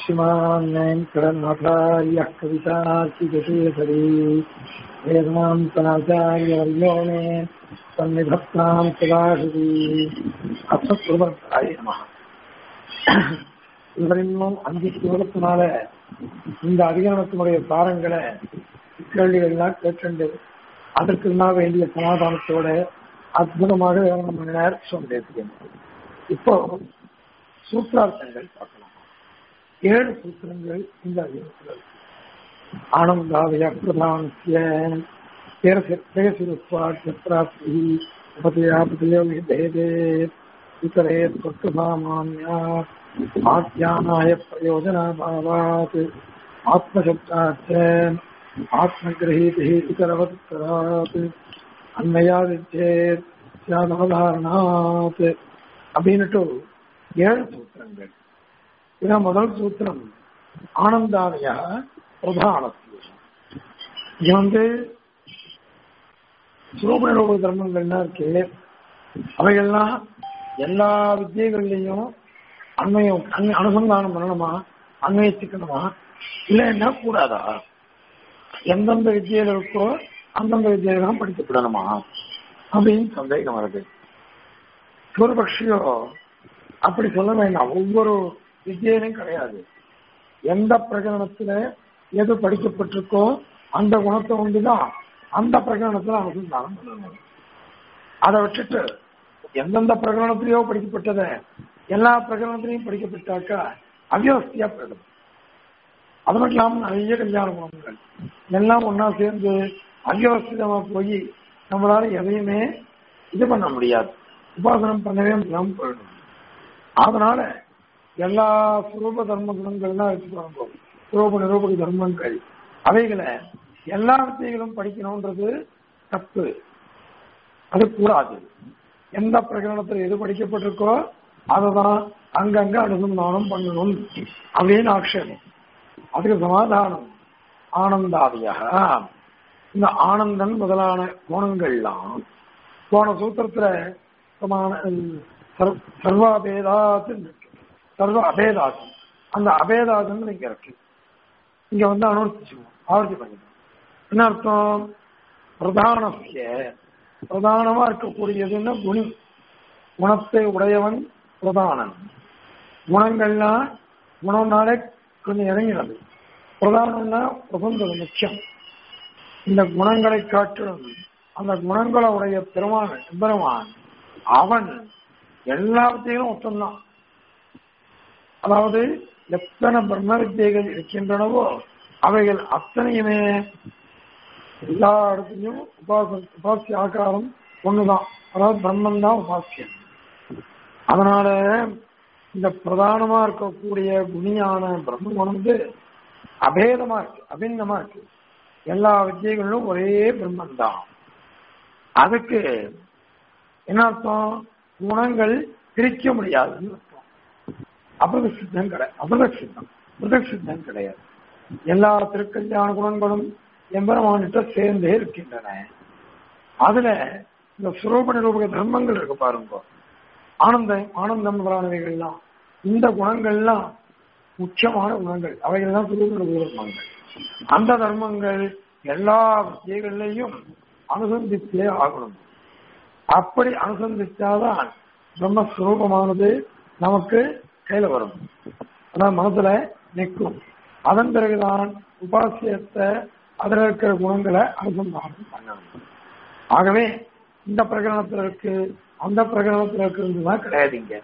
श्रीमान् वेङ्कटनाथार्यः कवितार्किकेसरी वेदान्ताचार्यवर्यो मे सन्निधत्तां सदाशिवी அசத்ருவத்தாய நம இவரின்னும் அஞ்சு ஸ்லோகத்தினால இந்த அதிகாரத்தினுடைய சாரங்களை கேள்விகள்லாம் கேட்டு அதற்கு நான் வேண்டிய சமாதானத்தோட அற்புதமாக வேணும் மணி நேரம் சொல்லியிருக்கேன் இப்போ சூத்திரார்த்தங்கள் பார்க்கலாம் ஏழு சூத்திரங்கள் இந்த அதிகாரத்தில் ஆனந்தாவிய பிரதானசிய பேரசிருப்பாட்சி उपतयापतयो भेदे इतरे त्वत्सामान्या आख्यानाय प्रयोजनाभावात् आत्मशब्दाच्च आत्मगृहीतिः इतरवत्तरात् अन्वयादिच्छेत् ஸ்யாதவதாரணாத் அப்படின்னுட்டு ஏழு சூத்திரங்கள் இதான் முதல் சூத்திரம் ஆனந்தாலய பிரதானத்துவம் இது வந்து சுரூபநிரோக தர்மங்கள்னா இருக்கு அவைகள்லாம் எல்லா வித்தியகள்லையும் அண்மையம் அனுசந்தானம் பண்ணணுமா அண்மையத்துக்கணுமா இல்லைன்னா கூடாதா எந்தெந்த வித்தியில இருக்கோ அந்தந்த வித்தியில தான் படிக்கப்படணுமா அப்படின்னு சந்தேகம் வருது பூர்வபக்ஷியோ அப்படி சொல்ல வேண்டாம் ஒவ்வொரு வித்தியிலும் கிடையாது எந்த பிரகடனத்துல எது படிக்கப்பட்டிருக்கோ அந்த குணத்தை ஒன்றுதான் அந்த பிரகடனத்துல அனுசந்தானம் பண்ணணும் அதை விட்டுட்டு எந்தெந்த பிரகடனத்திலேயோ படிக்கப்பட்டத எல்லா பிரகடனத்திலையும் படிக்கப்பட்டாக்கா அவியவஸ்தியா போயிடும் அது மட்டும் இல்லாம நிறைய கல்யாண குணங்கள் எல்லாம் ஒன்னா சேர்ந்து அவியவஸ்திதமா போய் நம்மளால எதையுமே இது பண்ண முடியாது உபாசனம் பண்ணவே முடியாம போயிடும் அதனால எல்லா சுரூப தர்ம குணங்கள்லாம் வச்சுக்கோங்க சுரூப நிரூபக தர்மங்கள் அவைகளை எல்லா வித்தியங்களும் படிக்கணும்ன்றது தப்பு அது கூடாது எந்த பிரகடனத்தில் எது படிக்கப்பட்டிருக்கோ அதை அங்கங்க அனுசந்தானம் பண்ணணும் அப்படின்னு ஆக்ஷேபம் அதுக்கு சமாதானம் ஆனந்தாதியாக இந்த ஆனந்தன் முதலான குணங்கள்லாம் போன சூத்திரத்துல சமான சர்வாபேதாத்து சர்வ அபேதாசம் அந்த அபேதாசம் இங்க இருக்கு இங்க வந்து அனுவர்த்திச்சுவோம் ஆவர்த்தி பண்ணிக்கணும் என்ன அர்த்தம் பிரதானசிய பிரதானமா இருக்கக்கூடியதுன்னா குணி குணத்தை உடையவன் பிரதானன் குணங்கள்லாம் குணம்னாலே கொஞ்சம் இறங்கினது பிரதானம்னா பிரபந்தது முக்கியம் இந்த குணங்களை காட்டிலும் அந்த குணங்களை உடைய பெருமான பெருமான் அவன் எல்லாத்தையும் ஒத்தந்தான் அதாவது எத்தனை பிரம்ம வித்தியைகள் இருக்கின்றனவோ அவைகள் அத்தனையுமே எல்லா இடத்துலையும் உபாச உபாசிய ஆகாரம் ஒண்ணுதான் அதாவது பிரம்மன் தான் உபாசியம் அதனால இந்த பிரதானமா இருக்கக்கூடிய குணியான பிரம்மன் வந்து அபேதமா இருக்கு அபிந்தமா இருக்கு எல்லா வித்தியகளிலும் ஒரே பிரம்மன் தான் அதுக்கு என்ன அர்த்தம் குணங்கள் பிரிக்க முடியாதுன்னு அர்த்தம் அபத சித்தம் கிடையாது அபத சித்தம் புதக் சித்தம் கிடையாது எல்லா திருக்கல்யாண குணங்களும் எம்பெருமானிட்ட சேர்ந்தே இருக்கின்றன அதுல இந்த சுரூப நிரூபக தர்மங்கள் இருக்கு பாருங்க ஆனந்தம் ஆனந்தம் முதலானவைகள்லாம் இந்த குணங்கள்லாம் முக்கியமான குணங்கள் அவைகள் தான் சுரூப நிரூபக தர்மங்கள் அந்த தர்மங்கள் எல்லா வித்தியகள்லையும் அனுசந்தித்தே ஆகணும் அப்படி அனுசந்திச்சாதான் பிரம்மஸ்வரூபமானது நமக்கு கையில வரும் அதான் மனசுல நிற்கும் அதன் பிறகுதான் உபாசியத்தை அதில் இருக்கிற குணங்களை அனுசந்தானம் பண்ணணும் ஆகவே இந்த பிரகடனத்தில் இருக்கு அந்த பிரகடனத்தில் இருக்கிறதுதான் கிடையாது இங்க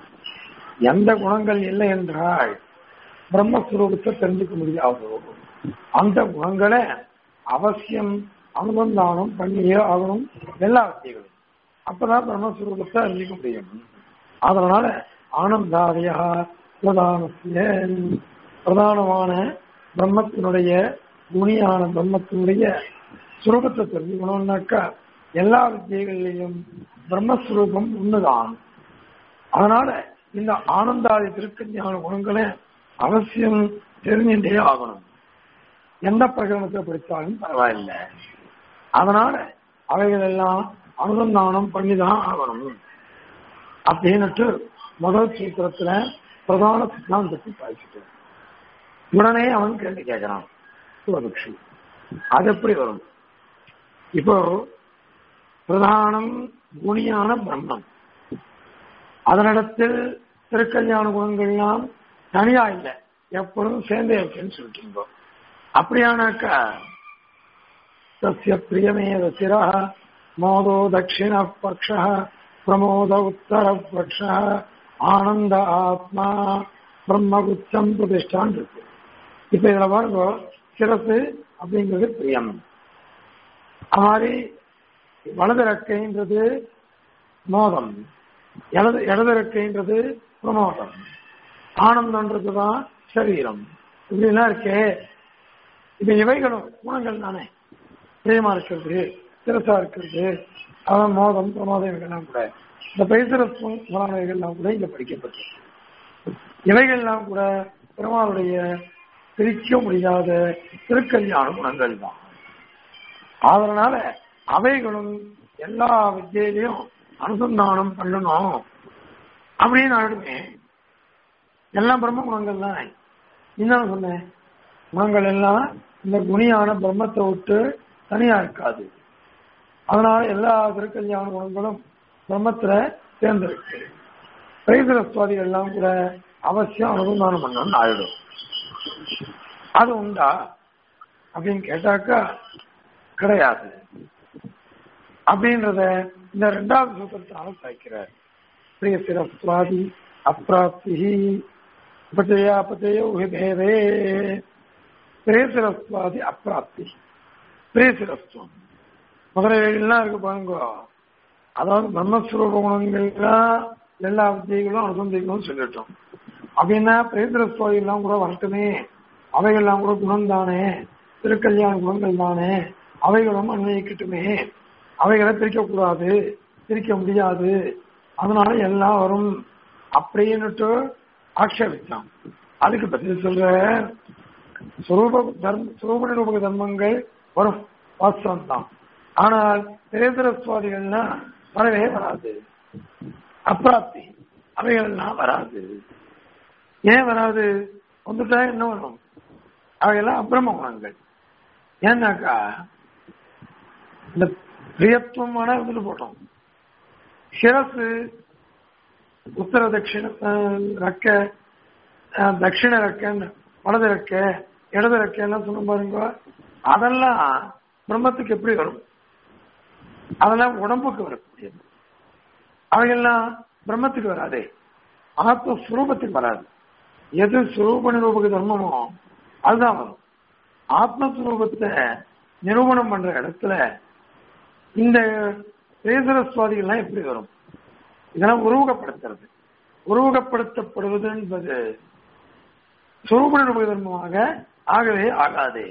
எந்த குணங்கள் இல்லை என்றால் பிரம்மஸ்வரூபத்தை தெரிஞ்சுக்க முடியாது அந்த குணங்களை அவசியம் அனுசந்தானம் பண்ணியே ஆகணும் எல்லா வித்தியங்களும் அப்பதான் பிரம்மஸ்வரூபத்தை அறிஞ்சிக்க முடியும் அதனால ஆனந்தாதியா பிரதானசிய பிரதானமான பிரம்மத்தினுடைய குணியான பிரம்மத்தினுடைய சுரூபத்தை தெரிஞ்சுக்கணும்னாக்கா எல்லா வித்தியகள்லையும் பிரம்மஸ்வரூபம் ஒண்ணுதான் அதனால இந்த ஆனந்தாதி திருக்கஞ்ஞான குணங்களை அவசியம் தெரிஞ்சுட்டே ஆகணும் எந்த பிரகடனத்தை படித்தாலும் பரவாயில்லை அதனால அவைகள் எல்லாம் அனுசந்தானம் பண்ணிதான் ஆகணும் அப்படின்னுட்டு முதல் சூத்திரத்துல பிரதான சித்தாந்தத்தை பாய்ச்சிட்டு உடனே அவன் கேள்வி கேட்கிறான் பூர்வபக்ஷி அது எப்படி வரும் இப்போ பிரதானம் குணியான பிரம்மம் அதனிடத்தில் திருக்கல்யாண குணங்கள்லாம் தனியா இல்லை எப்பொழுதும் சேர்ந்தே இருக்குன்னு சொல்லிட்டு அப்படியானாக்கா தஸ்ய பிரியமேவ சிரா மோதோ தட்சிண பக்ஷ பிரமோத உத்தர பக்ஷ ஆனந்த ஆத்மா பிரம்மகுச்சம் பிரதிஷ்டான் இருக்கு இப்ப இதுல பாருங்க சிரசு அப்படிங்கிறது பிரியம் அது மாதிரி வலது ரெக்கைன்றது மோதம் இடது இடது ரெக்கைன்றது பிரமோதம் ஆனந்தன்றது தான் சரீரம் இப்படிலாம் இருக்கே இப்ப இவைகளும் குணங்கள் தானே பிரியமா இருக்கிறது சிரசா இருக்கிறது அதான் மோதம் பிரமோதம் இவைகள்லாம் கூட இந்த பைசரத்துவம் முதலானவைகள்லாம் கூட இங்க படிக்கப்பட்டிருக்கு இவைகள்லாம் கூட பெருமாளுடைய பிரிக்க முடியாத திருக்கல்யாண குணங்கள் தான் அதனால அவைகளும் எல்லா வித்தியிலையும் அனுசந்தானம் பண்ணணும் அப்படின்னு ஆயிடுமே எல்லாம் பிரம்ம குணங்கள் தான் என்ன சொன்னேன் குணங்கள் எல்லாம் இந்த குணியான பிரம்மத்தை விட்டு தனியா இருக்காது அதனால எல்லா திருக்கல்யாண குணங்களும் பிரம்மத்துல சேர்ந்திருக்கு பைதரஸ்வாதிகள் எல்லாம் கூட அவசியம் அனுசந்தானம் பண்ணணும்னு ஆயிடும் அது உண்டா அப்படின்னு கேட்டாக்கா கிடையாது அப்படின்றத இந்த ரெண்டாவது சூத்திரத்தால சாய்க்கிறார் பிரிய சிரஸ்வாதி அப்பிராப்தி பச்சையா பச்சையோ பேதே பிரேசிரஸ்வாதி அப்பிராப்தி பிரேசிரஸ்வம் முதலைகள்லாம் இருக்கு பாருங்க அதாவது பிரம்மஸ்வரூப குணங்கள்லாம் எல்லா வித்தியைகளும் அனுசந்திக்கணும்னு சொல்லிட்டோம் அப்படின்னா பிரேசிரஸ்வாதிகள்லாம் கூட வரட்டுமே அவைகள்லாம் கூட குணம் தானே திருக்கல்யாண குணங்கள் தானே அவைகளும் அன்வயிக்கட்டுமே அவைகளை பிரிக்கக்கூடாது பிரிக்க முடியாது அதனால எல்லாம் வரும் அப்படின்னுட்டு ஆட்சேபித்தான் அதுக்கு பதில் சொல்ற சுரூப தர்ம சுரூப நிரூபக தர்மங்கள் வரும் வாஸ்தவம் தான் ஆனால் திரேதர சுவாதிகள்னா வரவே வராது அப்பிராப்தி அவைகள்லாம் வராது ஏன் வராது வந்துட்டா என்ன வரும் அவையெல்லாம் அப்பிரம குணங்கள் ஏன்னாக்கா இந்த பிரியத்துவமான வந்துட்டு போட்டோம் சிரசு உத்தர தட்சிண ரெக்க தட்சிண ரெக்கன்னு வலது ரெக்க இடது ரெக்க எல்லாம் சொன்ன பாருங்க அதெல்லாம் பிரம்மத்துக்கு எப்படி வரும் அதெல்லாம் உடம்புக்கு வரக்கூடியது அவையெல்லாம் பிரம்மத்துக்கு வராதே ஆத்ம சுரூபத்துக்கு வராது எது சுரூப நிரூபக தர்மமோ அதுதான் வரும் ஆத்மஸ்வரூபத்தை நிரூபணம் பண்ற இடத்துல இந்த பேசரஸ்வாதிகள்லாம் எப்படி வரும் இதெல்லாம் உருவகப்படுத்துறது உருவகப்படுத்தப்படுவது என்பது சுரூப நிரூபக தர்மமாக ஆகவே ஆகாது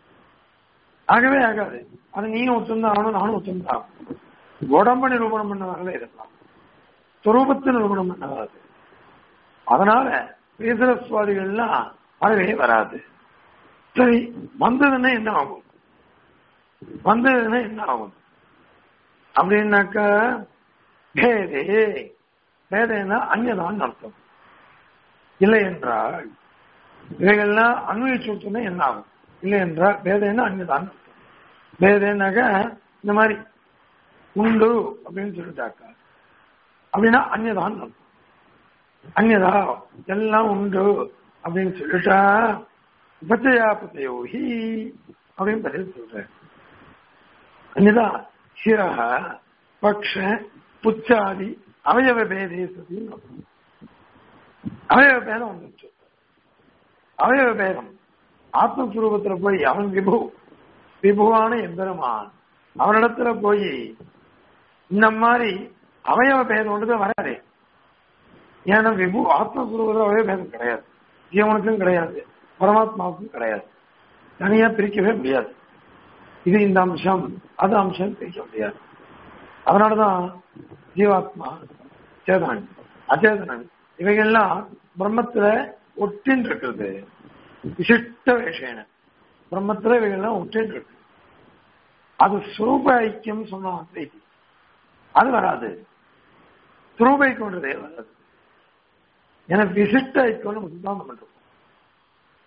ஆகவே ஆகாது அது நீங்க ஒத்துந்தான் ஆகணும் நானும் ஒத்துந்தான் உடம்ப நிரூபணம் பண்ண இதெல்லாம் சுரூபத்தை நிரூபணம் பண்ண அதனால பேசரஸ்வாதிகள்லாம் வரவே வராது சரி வந்ததுன்னா என்ன ஆகும் வந்ததுன்னா என்ன ஆகும் அப்படின்னாக்கா பேதே பேதேனா அந்நதான் அர்த்தம் இல்லை என்றால் இவைகள்லாம் அன்வயிச்சுட்டுனா என்ன ஆகும் இல்லை என்றால் பேதேனா அந்நதான் அர்த்தம் பேதேனாக்க இந்த மாதிரி உண்டு அப்படின்னு சொல்லிட்டாக்கா அப்படின்னா அந்நதான் அர்த்தம் அந்நதா எல்லாம் உண்டு அப்படின்னு சொல்லிட்டா பச்சையா பச்சையோஹி அப்படின்னு பதில் சொல்றேன் அந்நதா சிரக பக்ஷ புச்சாதி அவயவ பேதே சதின்னு அவயவ பேதம் வந்துச்சு அவயவ பேதம் ஆத்மஸ்வரூபத்துல போய் அவன் விபு விபுவான எம்பெருமான் அவனிடத்துல போய் இந்த மாதிரி அவயவ பேதம் ஒன்றுதான் வராது ஏன்னா விபு ஆத்மஸ்வரூபத்தில் அவயவ பேதம் கிடையாது ஜீவனுக்கும் கிடையாது பரமாத்மாவுக்கும் கிடையாது தனியா பிரிக்கவே முடியாது இது இந்த அம்சம் அது அம்சம் பிரிக்க முடியாது அதனாலதான் ஜீவாத்மா சேதனன் அச்சேதனன் இவைகள்லாம் பிரம்மத்துல ஒட்டின் இருக்கிறது விசிஷ்ட விஷயம் பிரம்மத்துல இவைகள்லாம் ஒட்டின் இருக்கு அது சுரூப ஐக்கியம் சொன்ன அது வராது சுரூப ஐக்கியம்ன்றதே வராது ஏன்னா விசிஷ்ட ஐக்கியம் நம்ம சித்தாந்தம் பண்றோம்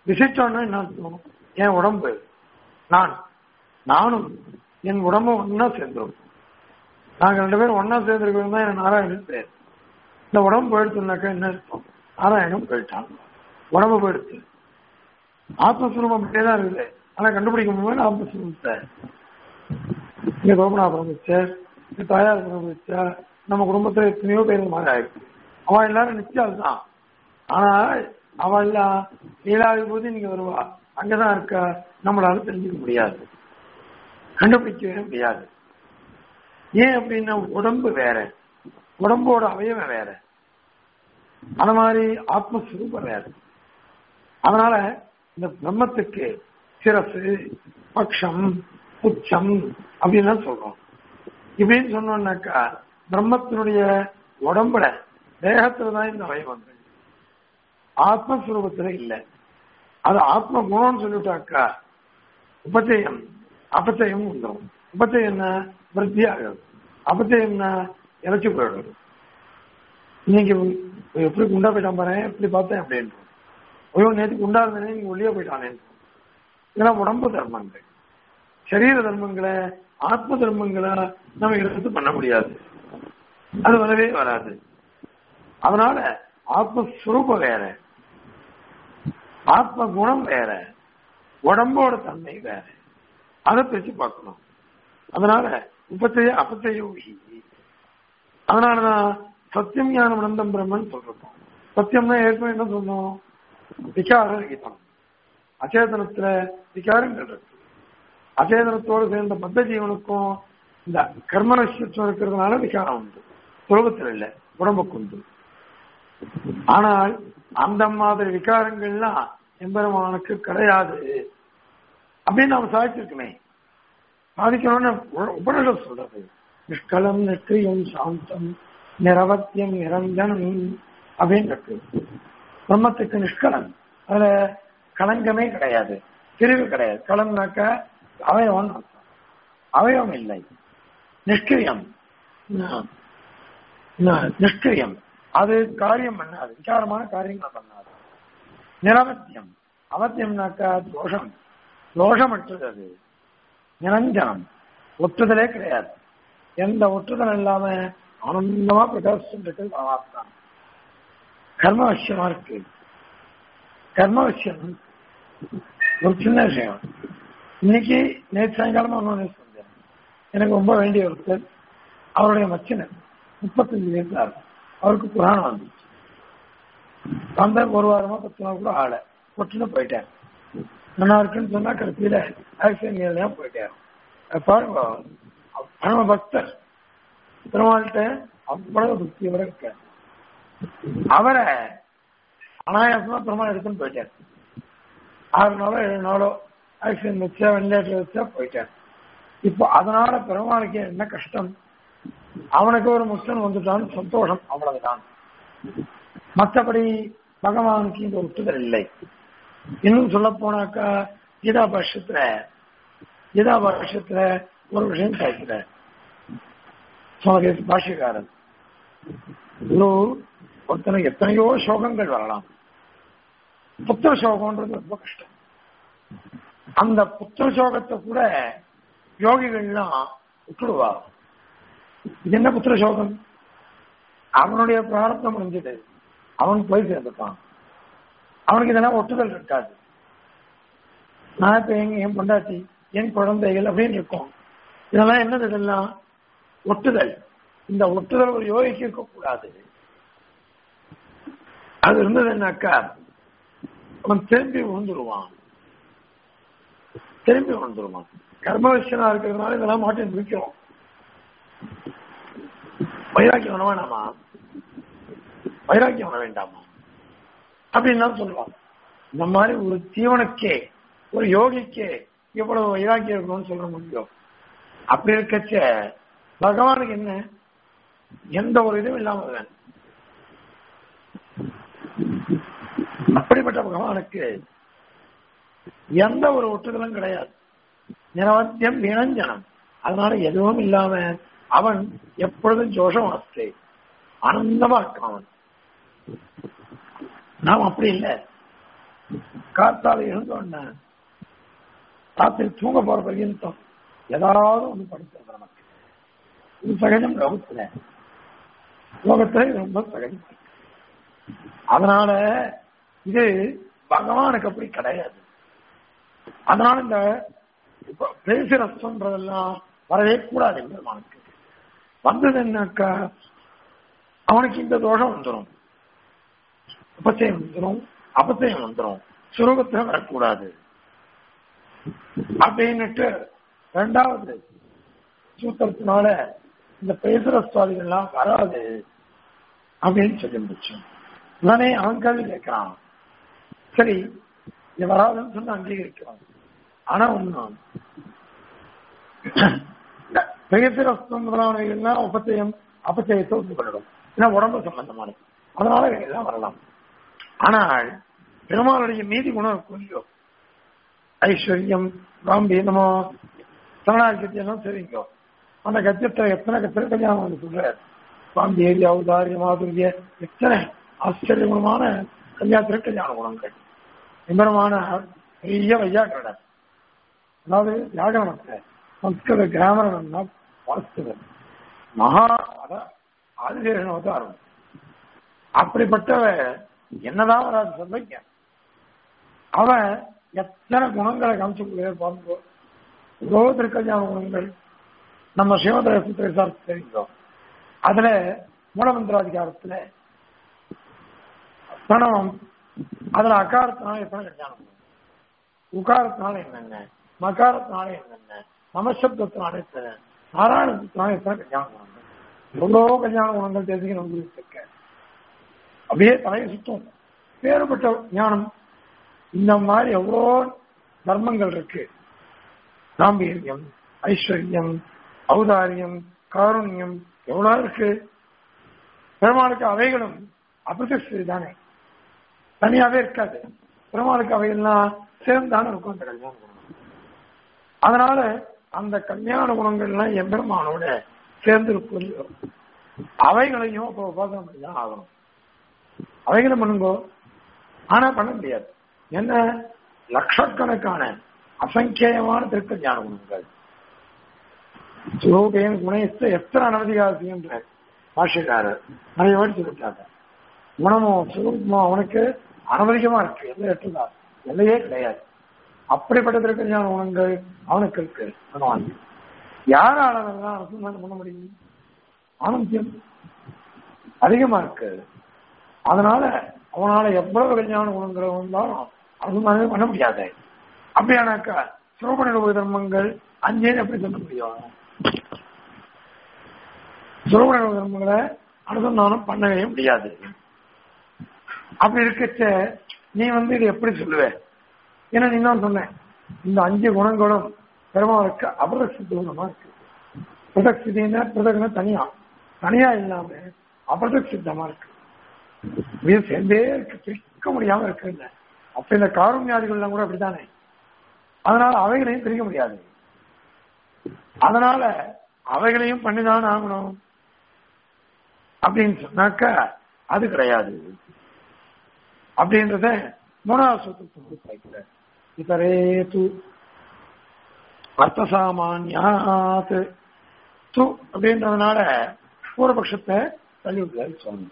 விசிட்டோன்னா என்ன அர்த்தம் என் உடம்பு நான் நானும் என் உடம்பும் ஒன்னா சேர்ந்துரும் நாங்க ரெண்டு பேரும் ஒன்னா சேர்ந்துருக்கோம் தான் எனக்கு நாராயணன் பேர் இந்த உடம்பு போயிடுச்சுனாக்கா என்ன அர்த்தம் நாராயணன் போயிட்டான் உடம்பு போயிடுச்சு ஆத்மஸ்வரூபம் அப்படியே தான் இருக்குது ஆனா கண்டுபிடிக்க முடியாது ஆத்மஸ்வரூபத்தை இங்க கோபநாபுரம் வச்ச இங்க தாயார் வச்சா நம்ம குடும்பத்துல எத்தனையோ பேர் இந்த மாதிரி ஆயிருக்கு அவன் எல்லாரும் நிச்சயம் தான் ஆனா அவன் எல்லாம் லீலாவிபூதி நீங்க வருவா அங்கதான் இருக்கா நம்மளால தெரிஞ்சுக்க முடியாது கண்டுபிடிக்கவே முடியாது ஏன் அப்படின்னா உடம்பு வேற உடம்போட அவயவம் வேற அந்த மாதிரி ஆத்மஸ்வரூபம் வேற அதனால இந்த பிரம்மத்துக்கு சிரசு பக்ஷம் உச்சம் அப்படின்னு சொல்றோம் இப்படின்னு சொன்னோம்னாக்கா பிரம்மத்தினுடைய உடம்புல தேகத்துல தான் இந்த அவயவங்கள் ஆத்மஸ்வரூபத்துல இல்லை அது ஆத்ம குணம்னு சொல்லிட்டாக்கா உபச்சயம் அபச்சயம் வந்துடும் உபச்சயம்னா விருத்தி ஆகுது அபச்சயம்னா இறைச்சி போயிடும் இன்னைக்கு எப்படி குண்டா போயிட்டான் பாரு எப்படி பார்த்தேன் அப்படின்றோம் ஐயோ நேற்று குண்டா இருந்தேனே நீங்க ஒளியா போயிட்டானேன்றோம் இதெல்லாம் உடம்பு தர்மங்கள் சரீர தர்மங்களை ஆத்ம தர்மங்களை நம்ம எடுத்து பண்ண முடியாது அது வரவே வராது அதனால ஆத்மஸ்வரூபம் வேற ஆத்ம குணம் வேற உடம்போட தன்மை வேற அதை பிரிச்சு பார்க்கணும் அதனால உபத்தைய அபத்தைய ஊகி அதனாலதான் சத்தியம் ஞானம் அனந்தம் பிரம்மன் சொல்றோம் சத்தியம்னா ஏற்கனவே என்ன சொன்னோம் விகார ரகிதம் அச்சேதனத்துல விகாரங்கள் இருக்கு அச்சேதனத்தோடு சேர்ந்த பத்த ஜீவனுக்கும் இந்த கர்ம நஷ்டம் இருக்கிறதுனால விகாரம் உண்டு சுலபத்தில் இல்லை உடம்புக்கு உண்டு ஆனால் அந்த மாதிரி விகாரங்கள்லாம் எம்பெருமானுக்கு கிடையாது அப்படின்னு நாம சாதிச்சிருக்கமே சாதிக்கணும்னு உபநிஷம் சொல்றது நிஷ்கலம் நிஷ்கிரியம் சாந்தம் நிரவத்தியம் நிரஞ்சனம் அப்படின்னு இருக்கு பிரம்மத்துக்கு நிஷ்கலம் அதுல களங்கமே கிடையாது பிரிவு கிடையாது களம்னாக்க அவயவம் அர்த்தம் அவயவம் இல்லை நிஷ்கிரியம் நிஷ்கிரியம் அது காரியம் பண்ணாது விசாரமான காரியங்கள் பண்ணாது நிரவத்தியம் அவத்தியம்னாக்கா தோஷம் தோஷமற்றது அது நிரஞ்சனம் ஒட்டுதலே கிடையாது எந்த ஒட்டுதல் இல்லாம ஆனந்தமா பிரகாசம் இருக்கிறது பரமாத்மா கர்மவசியமா இருக்கு கர்மவசியம் ஒரு சின்ன விஷயம் இன்னைக்கு நேற்று சாயங்காலமா ஒன்று சொன்னேன் எனக்கு ரொம்ப வேண்டிய ஒருத்தர் அவருடைய மச்சினர் முப்பத்தஞ்சு வயசுல இருக்கும் அவருக்கு புராணம் வந்துச்சு வந்த ஒரு வாரமா பத்து நாள் கூட ஆள பொட்டுன்னு போயிட்டார் நல்லா இருக்குன்னு சொன்னா கடைசியில ஆக்சிடென்ட் போயிட்டார் பாருங்க பரம பக்தர் பெருமாள்கிட்ட அவ்வளவு பக்தியோட இருக்க அவரை அனாயாசமா பெருமாள் எடுத்துன்னு போயிட்டார் ஆறு நாளோ ஏழு நாளோ ஆக்சிடென்ட் வச்சா வெண்டிலேட்டர் வச்சா போயிட்டார் இப்போ அதனால பெருமாளுக்கு என்ன கஷ்டம் அவனுக்கு ஒரு முஸ்டன் வந்துட்டான்னு சந்தோஷம் அவ்வளவுதான் மற்றபடி பகவானுக்கு இந்த ஒட்டுதல் இல்லை இன்னும் சொல்ல போனாக்கா கீதா பாஷ்யத்துல கீதா பாஷ்யத்துல ஒரு விஷயம் சாய்க்கிற சுவாமி பாஷ்யக்காரன் குரு ஒருத்தனுக்கு எத்தனையோ சோகங்கள் வரலாம் புத்திர சோகம்ன்றது ரொம்ப கஷ்டம் அந்த புத்திர சோகத்தை கூட யோகிகள்லாம் விட்டுடுவா இது என்ன புத்திர சோகம் அவனுடைய பிரார்த்தம் முடிஞ்சது அவன் போய் சேர்ந்துட்டான் அவனுக்கு இதெல்லாம் ஒட்டுதல் இருக்காது நான் இப்ப எங்க என் பொண்டாட்டி என் குழந்தைகள் அப்படின்னு இருக்கும் இதெல்லாம் என்னது இதெல்லாம் ஒட்டுதல் இந்த ஒட்டுதல் ஒரு யோகிக்கு இருக்கக்கூடாது அது இருந்ததுன்னாக்கா அவன் திரும்பி விழுந்துருவான் திரும்பி விழுந்துருவான் கர்மவிஷனா இருக்கிறதுனால இதெல்லாம் மாட்டி நிற்கிறோம் வைராக்கியம் வர வேணாமா வைராக்கியம் வர வேண்டாமா அப்படின்னு தான் சொல்லுவாங்க இந்த மாதிரி ஒரு ஜீவனுக்கே ஒரு யோகிக்கே எவ்வளவு வைராக்கியம் இருக்கணும்னு சொல்ல முடியும் அப்படி இருக்கச்ச பகவானுக்கு என்ன எந்த ஒரு இதுவும் இல்லாம வேணும் அப்படிப்பட்ட பகவானுக்கு எந்த ஒரு ஒட்டுதலும் கிடையாது நிரவத்தியம் இணஞ்சனம் அதனால எதுவும் இல்லாம அவன் எப்பொழுதும் ஜோஷமாஸ்தே ஆனந்தமா இருக்கான் அவன் நாம் அப்படி இல்லை காத்தால எழுந்த உடனே ராத்திரி தூங்க போற பர்யந்தம் ஏதாவது ஒண்ணு படிக்கிறது நமக்கு இது சகஜம் லோகத்துல லோகத்துல இது ரொம்ப சகஜம் அதனால இது பகவானுக்கு அப்படி கிடையாது அதனால இந்த இப்ப பேசி ரசம்ன்றதெல்லாம் வரவே கூடாது பெருமானுக்கு வந்தது என்னக்கா அவனுக்கு இந்த தோஷம் வந்துடும் அபச்சயம் வந்துடும் அபச்சயம் வந்துடும் சுரூபத்துல வரக்கூடாது அப்படின்னுட்டு ரெண்டாவது சூத்திரத்தினால இந்த பேசுற சுவாதிகள்லாம் வராது அப்படின்னு சொல்லி முடிச்சோம் உடனே அவன் கேள்வி கேட்கிறான் சரி இது வராதுன்னு சொல்லி அங்கீகரிக்கிறான் ஆனா ஒண்ணும் பேசுறஸ்தம் முதலானவைகள்லாம் உபச்சயம் அபச்சயத்தை ஒத்து பண்ணிடும் ஏன்னா உடம்பு சம்பந்தமானது அதனால எல்லாம் வரலாம் ஆனால் பெருமாளுடைய மீதி குணம் இருக்கும் இல்லையோ ஐஸ்வர்யம் காம்பீரமோ சரணாகத்தி எல்லாம் சரிங்கோ அந்த கத்தியத்தை எத்தனை கத்திர கல்யாணம் வந்து சொல்றாரு காம்பீரிய ஔதாரிய மாதுரிய எத்தனை ஆச்சரியமான கல்யாணத்திர கல்யாண குணங்கள் விபரமான பெரிய வையாக்கரடர் அதாவது வியாகரணத்தை சம்ஸ்கிருத கிராமரம்னா வாஸ்துவர் மகா அத ஆதிசேஷன் அவதாரம் அப்படிப்பட்டவ என்னதான் வராது சொல்லிக்க அவன் எத்தனை குணங்களை காமிச்சு பாருங்க ரோதிர கல்யாண குணங்கள் நம்ம சிவதரசத்தை விசாரித்து தெரிஞ்சோம் அதுல மூலமந்திராதிகாரத்துல பிரணவம் அதுல அகாரத்தினால எத்தனை கல்யாணம் குணம் உகாரத்தினால என்னென்ன மகாரத்தினால என்னென்ன நமசப்தத்தினால எத்தனை நாராயணத்தினால எத்தனை கல்யாண குணங்கள் எவ்வளோ கல்யாண குணங்கள் தெரிஞ்சுக்கணும் இருக்க அப்படியே தலையை சுத்தம் வேறுபட்ட ஞானம் இந்த மாதிரி எவ்வளோ தர்மங்கள் இருக்கு காம்பீரியம் ஐஸ்வர்யம் ஔதாரியம் காருண்யம் எவ்வளவு இருக்கு பெருமாளுக்கு அவைகளும் அபிரதஸ்து தானே தனியாவே இருக்காது பெருமாளுக்கு அவைகள்லாம் சேர்ந்தானே இருக்கும் அந்த கல்யாண குணம் அதனால அந்த கல்யாண குணங்கள்லாம் எம்பெருமானோட சேர்ந்து இருக்கும் அவைகளையும் அப்போ உபாசனம் பண்ணி தான் ஆகணும் அவைகளை பண்ணுங்கோ ஆனா பண்ண முடியாது என்ன லட்சக்கணக்கான அசங்கேயமான திருக்கல்யாண குணங்கள் சுலோகையின் குணயத்தை எத்தனை அனவதிகாசின்ற பாஷக்காரர் நிறைய வாட்டி சொல்லிட்டாங்க குணமோ சுரூபமோ அவனுக்கு அனவதிகமா இருக்கு எந்த எட்டுதா எல்லையே கிடையாது அப்படிப்பட்ட திருக்கல்யாண குணங்கள் அவனுக்கு இருக்கு பகவான் யாரால அதெல்லாம் அனுசந்தானம் பண்ண முடியும் ஆனந்தியம் அதிகமா இருக்கு அதனால அவனால எவ்வளவு கல்யாண குணங்கள் வந்தாலும் அது பண்ண முடியாது அப்படியானாக்கா சுரபண தர்மங்கள் அஞ்சே எப்படி சொல்ல முடியும் சுரபண தர்மங்களை அனுசந்தானம் பண்ணவே முடியாது அப்படி இருக்கச்ச நீ வந்து இது எப்படி சொல்லுவ ஏன்னா நீ தான் சொன்னேன் இந்த அஞ்சு குணங்களும் பெருமாளுக்கு அபரசித்த குணமா இருக்கு பிரதக்ஷிதினா பிரதக்னா தனியா தனியா இல்லாம அபரசித்தமா இருக்கு இது சேர்ந்தே இருக்கு பிரிக்க முடியாம இருக்கு அப்ப இந்த காருண்யாதிகள்லாம் கூட அப்படித்தானே அதனால அவைகளையும் பிரிக்க முடியாது அதனால அவைகளையும் பண்ணிதான் ஆகணும் அப்படின்னு சொன்னாக்க அது கிடையாது அப்படின்றத மூணாவது சூத்திரத்தை இதரே து அர்த்தசாமான்யாத் து அப்படின்றதுனால பூர்வபக்ஷத்தை தள்ளி விடுறாரு சுவாமி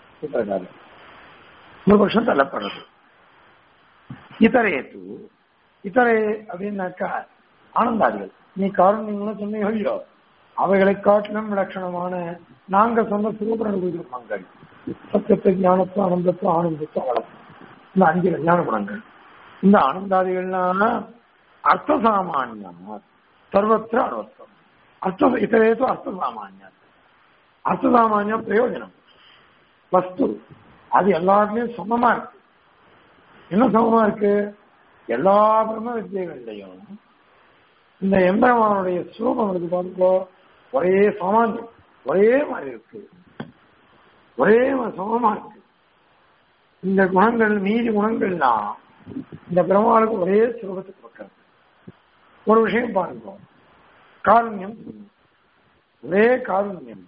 பூர்வபக்ஷம் தள்ளப்படுறது இதரே து இதரே அப்படின்னாக்கா ஆனந்தாதிகள் நீ காரணங்களும் சொன்னீங்க இல்லையோ அவைகளை காட்டிலும் லட்சணமான நாங்க சொன்ன சுரூபங்கள் சத்தியத்தை ஞானத்துவம் ஆனந்தத்துவம் ஆனந்தத்துவம் வளர்ப்பு இந்த அஞ்சு ஞான குணங்கள் இந்த ஆனந்தாதிகள்னா அர்த்த சாமானியம் சர்வத்திர அர்த்தம் அர்த்த இதரேது அர்த்த சாமானியம் அர்த்த சாமானியம் பிரயோஜனம் வஸ்து அது எல்லாத்துலயும் சமமா இருக்கு என்ன சமமா இருக்கு எல்லா பிரம்ம வித்தியகள்லையும் இந்த எம்பெருமானுடைய சுரூபம் இருக்கு பாருங்க ஒரே சாமானியம் ஒரே மாதிரி இருக்கு ஒரே சமமா இருக்கு இந்த குணங்கள் மீதி குணங்கள்லாம் இந்த பெருமாளுக்கு ஒரே சுரூபத்தை கொடுக்கிறது ஒரு விஷயம் பாருங்க காருண்யம் ஒரே காருண்யம்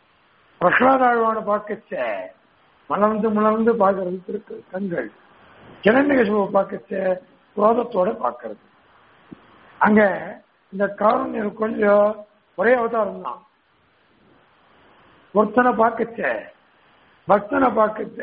பிரகலாதாழ்வான பார்க்கச்ச மலர்ந்து மலர்ந்து பார்க்கறது இருக்கு கண்கள் கிரண்யகசிபுவை பார்க்கச்ச குரோதத்தோட பார்க்கறது அங்க இந்த காரண்யம் கொஞ்சம் ஒரே அவதாரம் தான் ஒருத்தனை பார்க்கச்ச பக்தனை பார்க்கச்ச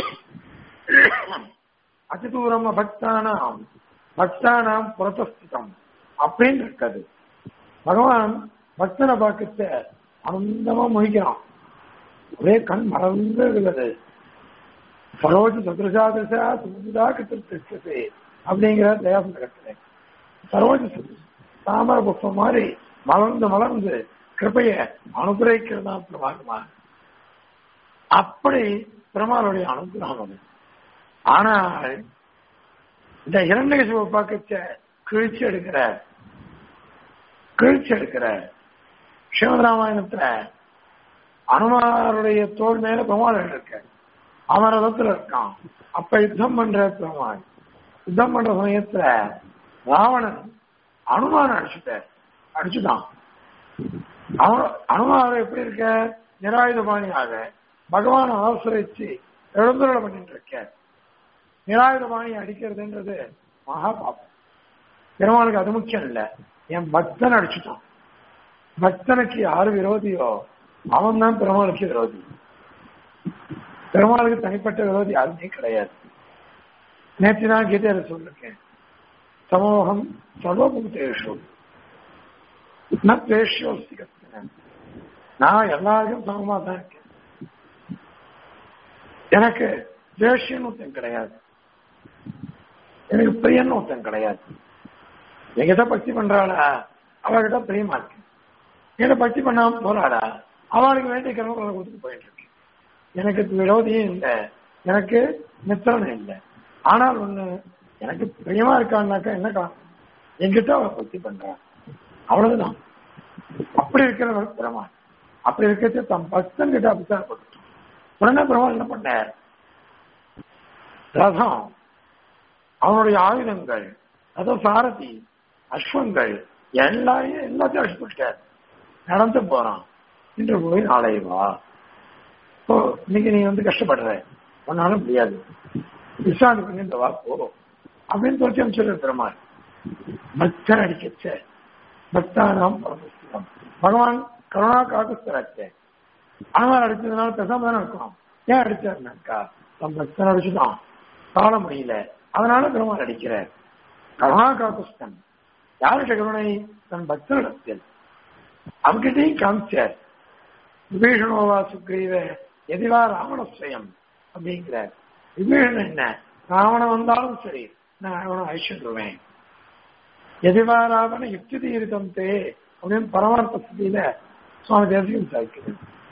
அதிதூரம் பக்தானாம் பக்தானாம் புரதஸ்திதம் அப்படின்னு இருக்காது பகவான் பக்தனை பார்க்கச்ச ஆனந்தமா முழிக்கிறான் ஒரே கண் மறந்து இருக்கிறது சரோஜ சதுரசா தசா சுமுதா கிருத்தே அப்படிங்கிற தயாசந்தகத்திலே சரோஜ சதுரச தாமர புஷ்பம் மாதிரி மலர்ந்து மலர்ந்து கிருப்பைய அனுகிரகிக்கிறதா பிரபாகமா அப்படி பெருமாளுடைய அனுகிரகம் அது ஆனால் இந்த இரண்டகசிவ பார்க்கச்ச கிழிச்சு எடுக்கிற கிழிச்சு எடுக்கிற ஸ்ரீமத் ராமாயணத்துல அனுமாருடைய தோல் மேல பெருமாள் இருக்க அவன் ரதத்துல இருக்கான் அப்ப யுத்தம் பண்ற பெருமாள் யுத்தம் பண்ற சமயத்துல ராவணன் அனுமான அடிச்சுட்ட அடிச்சுட்டான் அவன் அனுமாரம் எப்படி இருக்க நிராயுதபாணியாக பகவான் ஆசிரிச்சு எழுந்துருள பண்ணிட்டு இருக்க நிராயுதபாணி அடிக்கிறதுன்றது மகா பாப்பம் பெருமாளுக்கு அது முக்கியம் இல்ல என் பக்தன் அடிச்சுட்டான் பக்தனுக்கு யாரு விரோதியோ அவன் தான் பெருமாளுக்கு விரோதி பெருமாளுக்கு தனிப்பட்ட விரோதி யாருமே கிடையாது நேற்று நான் கீதையில சொல்லிருக்கேன் சமூகம் சர்வபூதேஷு நேஷோஸ்தி கத்துனேன் நான் எல்லாருக்கும் சமமா தான் இருக்கேன் எனக்கு தேசியன்னு ஒருத்தன் கிடையாது எனக்கு பிரியன்னு ஒருத்தன் கிடையாது என்கிட்ட பக்தி பண்றாளா அவகிட்ட பிரியமா இருக்கு என்கிட்ட பக்தி பண்ணாம போறாளா அவளுக்கு வேண்டிய கிரமங்களை கொடுத்துட்டு போயிட்டு இருக்கு எனக்கு விரோதியும் இல்லை எனக்கு மித்திரனும் இல்லை ஆனால் ஒண்ணு எனக்கு பிரியமா இருக்கான்னாக்கா என்ன காரணம் என்கிட்ட அவளை பக்தி பண்றான் அவ்வளவுதான் அப்படி இருக்கிற பெருமாள் அப்படி இருக்கிறது தம் பக்தன் கிட்ட அபிசாரப்பட்டு உடனே பெருமாள் என்ன பண்ண ரதம் அவனுடைய ஆயுதங்கள் அதான் சாரதி அஸ்வங்கள் எல்லாரையும் எல்லாத்தையும் அழிச்சுட்டார் நடந்து போறான் இன்று போய் நாளை வா இப்போ இன்னைக்கு நீ வந்து கஷ்டப்படுற உன்னால முடியாது விசாரணை பண்ணி இந்த வா போ அப்படின்னு சொல்லி அனுப்பிச்சு பெருமாள் பக்தன் அடிக்கச்ச பக்தானாம் பரமசிவம் பகவான் கருணா காக்குஸ்தராச்சே அனுமார் அடிச்சதுனால பேசாம தானே இருக்கணும் ஏன் அடிச்சாருனாக்கா தன் பக்தன் அடிச்சுதான் காண முடியல அதனால பெருமாள் அடிக்கிறார் கருணா காக்குஸ்தன் யாருடைய கருணை தன் பக்தனிடத்தில் அவகிட்டையும் காமிச்சார் விபீஷணோவா சுக்ரீவ எதிவா ராவண சுயம் அப்படிங்கிறார் விபீஷணன் என்ன ராவணன் வந்தாலும் சரி நான் அவனை அழிச்சுடுவேன் எதிவா ராவண யுக்தி தீரிதம் தே அப்படின்னு பரமார்த்த ஸ்திதியில சுவாமி தேசியம் சாய்க்குது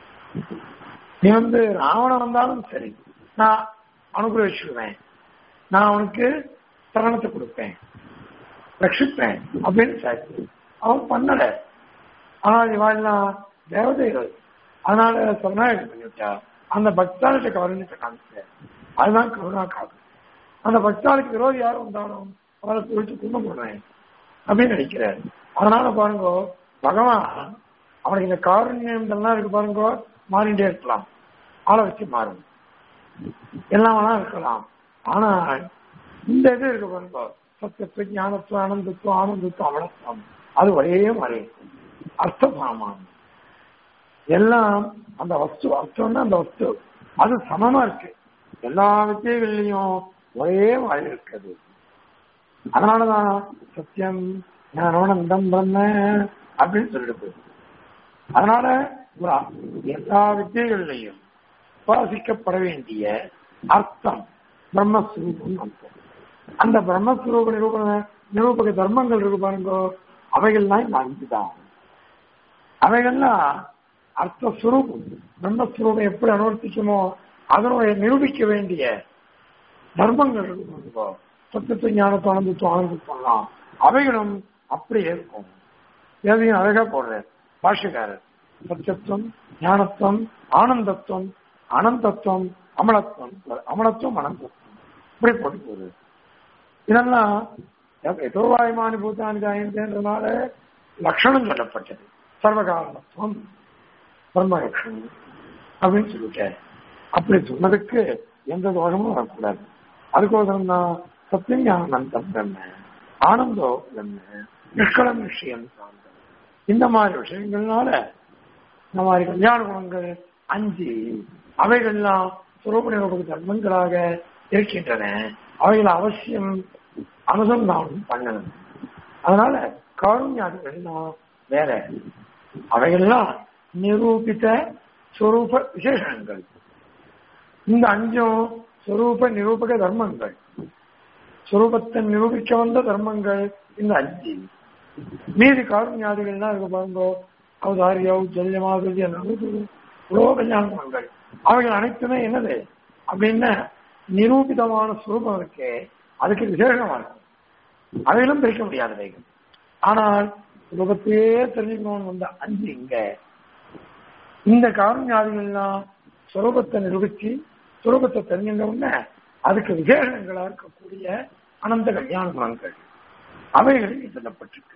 நீ வந்து ராவணன் வந்தாலும் சரி நான் அனுகிரகிச்சுடுவேன் நான் அவனுக்கு சரணத்தை கொடுப்பேன் ரட்சிப்பேன் அப்படின்னு சாய்க்குது அவன் பண்ணல ஆனால் இவாள்லாம் தேவதைகள் அதனால சரணாகி பண்ணிவிட்டா அந்த பக்தாளுக்கு கவர்னத்தை காமிச்ச அதுதான் கருணா காக்கும் அந்த பக்தாளுக்கு விரோதி யாரும் வந்தாலும் அவரை குறித்து கும்ப போடுறேன் அப்படின்னு நினைக்கிறார் அதனால பாருங்க பகவான் அவனுக்கு இந்த காரண்யம் இதெல்லாம் இருக்கு பாருங்க மாறிண்டே இருக்கலாம் ஆளை வச்சு மாறும் எல்லாம் வேணா இருக்கலாம் ஆனா இந்த இது இருக்கு பாருங்க சத்தியத்துவம் ஞானத்துவம் ஆனந்தத்துவம் ஆனந்தத்துவம் அமலத்துவம் அது ஒரே மாதிரி இருக்கும் அர்த்தபாமான் எல்லாம் அந்த வஸ்து அர்த்தம்னா அந்த வஸ்து அது சமமா இருக்கு எல்லா வித்தியகள்லையும் ஒரே மாதிரி இருக்குது அதனாலதான் சத்தியம் ஞானவனம் பிரம்ம அப்படின்னு சொல்லிட்டு போகுது அதனால எல்லா வித்தியகள்லையும் உபாசிக்கப்பட வேண்டிய அர்த்தம் பிரம்மஸ்வரூபம் அர்த்தம் அந்த பிரம்மஸ்வரூப நிரூபண நிரூபக தர்மங்கள் இருக்கு பாருங்க அவைகள்லாம் இந்த அஞ்சு தான் அவைகள்லாம் அர்த்தஸ்வரூபம் பிரம்மஸ்வரூபம் எப்படி அனுவர்த்திக்குமோ அதனுடைய நிரூபிக்க வேண்டிய தர்மங்கள் இருக்கு பாருங்க சத்தியத்தை ஞானத்தை ஆனந்தத்துவம் ஆனந்தத்துவம்லாம் அவைகளும் அப்படியே இருக்கும் எதையும் அழகா போடுறார் பாஷக்காரர் சத்தியத்துவம் ஞானத்துவம் ஆனந்தத்துவம் அனந்தத்துவம் அமலத்துவம் அமலத்துவம் அனந்தத்துவம் இப்படி போட்டு போகுது இதெல்லாம் எதோவாயமானி பூத்தானி ஜாயந்தேன்றதுனால லட்சணம் சொல்லப்பட்டது சர்வகாரணத்துவம் பிரம்ம லட்சணம் அப்படின்னு சொல்லிட்டேன் அப்படி சொன்னதுக்கு எந்த தோஷமும் வரக்கூடாது அதுக்கோசரம் தான் சத்தியம் ஞானந்தம் பிரம்ம ஆனந்தோ பிரம்ம நிஷ்கலம் விஷயம் சாந்தம் இந்த மாதிரி விஷயங்கள்னால இந்த மாதிரி கல்யாண குணங்கள் அஞ்சு அவைகள்லாம் சுரூப நிரூபக தர்மங்களாக இருக்கின்றன அவைகளை அவசியம் அனுசந்தானம் பண்ணணும் அதனால காருண்யாதிகள்லாம் வேற அவைகள்லாம் நிரூபித்த சுரூப விசேஷங்கள் இந்த அஞ்சும் சுரூப நிரூபக தர்மங்கள் சுரூபத்தை நிரூபிக்க வந்த தர்மங்கள் இந்த அஞ்சு மீதி காருண்யாதிகள்லாம் இருக்கு பாருங்க அவதாரிய ஜல்யமாதிரிய உலக கல்யாண குணங்கள் அவைகள் அனைத்துமே என்னது அப்படின்னா நிரூபிதமான சுரூபம் இருக்கே அதுக்கு விசேஷமா இருக்கும் அவைகளும் பிரிக்க முடியாதவைகள் ஆனால் சுரூபத்தையே தெரிஞ்சுக்கணும்னு வந்த அஞ்சு இங்க இந்த காரணியாதிகள்லாம் சுரூபத்தை நிரூபிச்சு சுரூபத்தை தெரிஞ்சுட்ட உடனே அதுக்கு விசேஷங்களா இருக்கக்கூடிய அனந்த கல்யாண குணங்கள் அவைகளில் சொல்லப்பட்டிருக்கு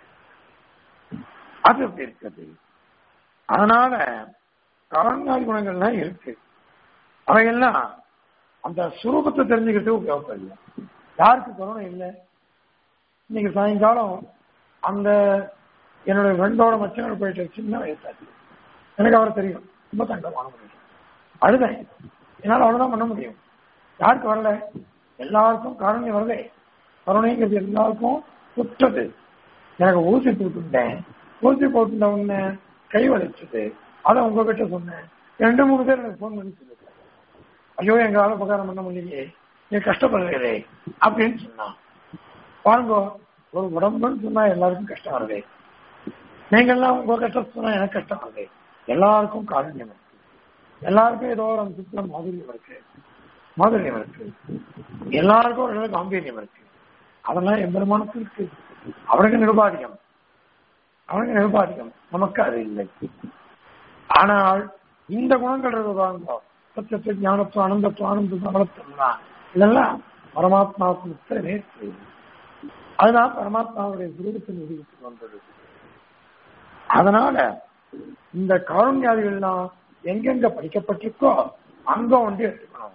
அது அப்படி இருக்குது அதனால காரணியாதி குணங்கள்லாம் இருக்கு அவைகள்லாம் அந்த சுரூபத்தை தெரிஞ்சுக்கிறதுக்கு உபயோகப்படல யாருக்கு கருணை இல்லை இன்னைக்கு சாயங்காலம் அந்த என்னுடைய ஃப்ரெண்டோட மச்சனோட போயிட்டு சின்ன வயசாச்சு எனக்கு அவரை தெரியும் ரொம்ப தங்கமான முடியும் அழுதேன் என்னால் அவ்வளவுதான் பண்ண முடியும் யாருக்கு வரல எல்லாருக்கும் காரணம் வரலே கருணைங்கிறது எல்லாருக்கும் குற்றது எனக்கு ஊசி போட்டுட்டேன் ஊசி போட்டுட்ட உடனே கை வலிச்சது அதை உங்ககிட்ட சொன்னேன் ரெண்டு மூணு பேர் எனக்கு ஃபோன் பண்ணி சொல்லிருக்காங்க ஐயோ எங்களால உபகாரம் பண்ண முடியலையே நீ கஷ்டப்படுறீங்களே அப்படின்னு சொன்னான் பாருங்க ஒரு உடம்புன்னு சொன்னா எல்லாருக்கும் கஷ்டம் வருது நீங்கெல்லாம் உங்க கஷ்டம் சொன்னா எனக்கு கஷ்டம் வருது எல்லாருக்கும் காரண்யம் இருக்கு எல்லாருக்கும் ஏதோ ஒரு அம்சத்துல மாதுரியம் இருக்கு மாதுரியம் இருக்கு எல்லாருக்கும் ஒரு அளவு காம்பீரியம் இருக்கு அதெல்லாம் எம்பெருமானுக்கு இருக்கு அவனுக்கு நிர்பாதிகம் அவனுக்கு நிர்பாதிகம் நமக்கு அது இல்லை ஆனால் இந்த குணங்கள் இருக்காங்க சத்தியத்தை ஞானத்துவம் அனந்தத்துவம் ஆனந்தம் அமலத்துவம் தான் இதெல்லாம் பரமாத்மாவுக்கு உத்தர நேர்த்து அதுதான் பரமாத்மாவுடைய சுரூபத்தின் உருவத்துக்கு வந்தது அதனால இந்த காரண்யாதிகள்லாம் எங்கெங்க படிக்கப்பட்டிருக்கோ அங்க வந்து எடுத்துக்கணும்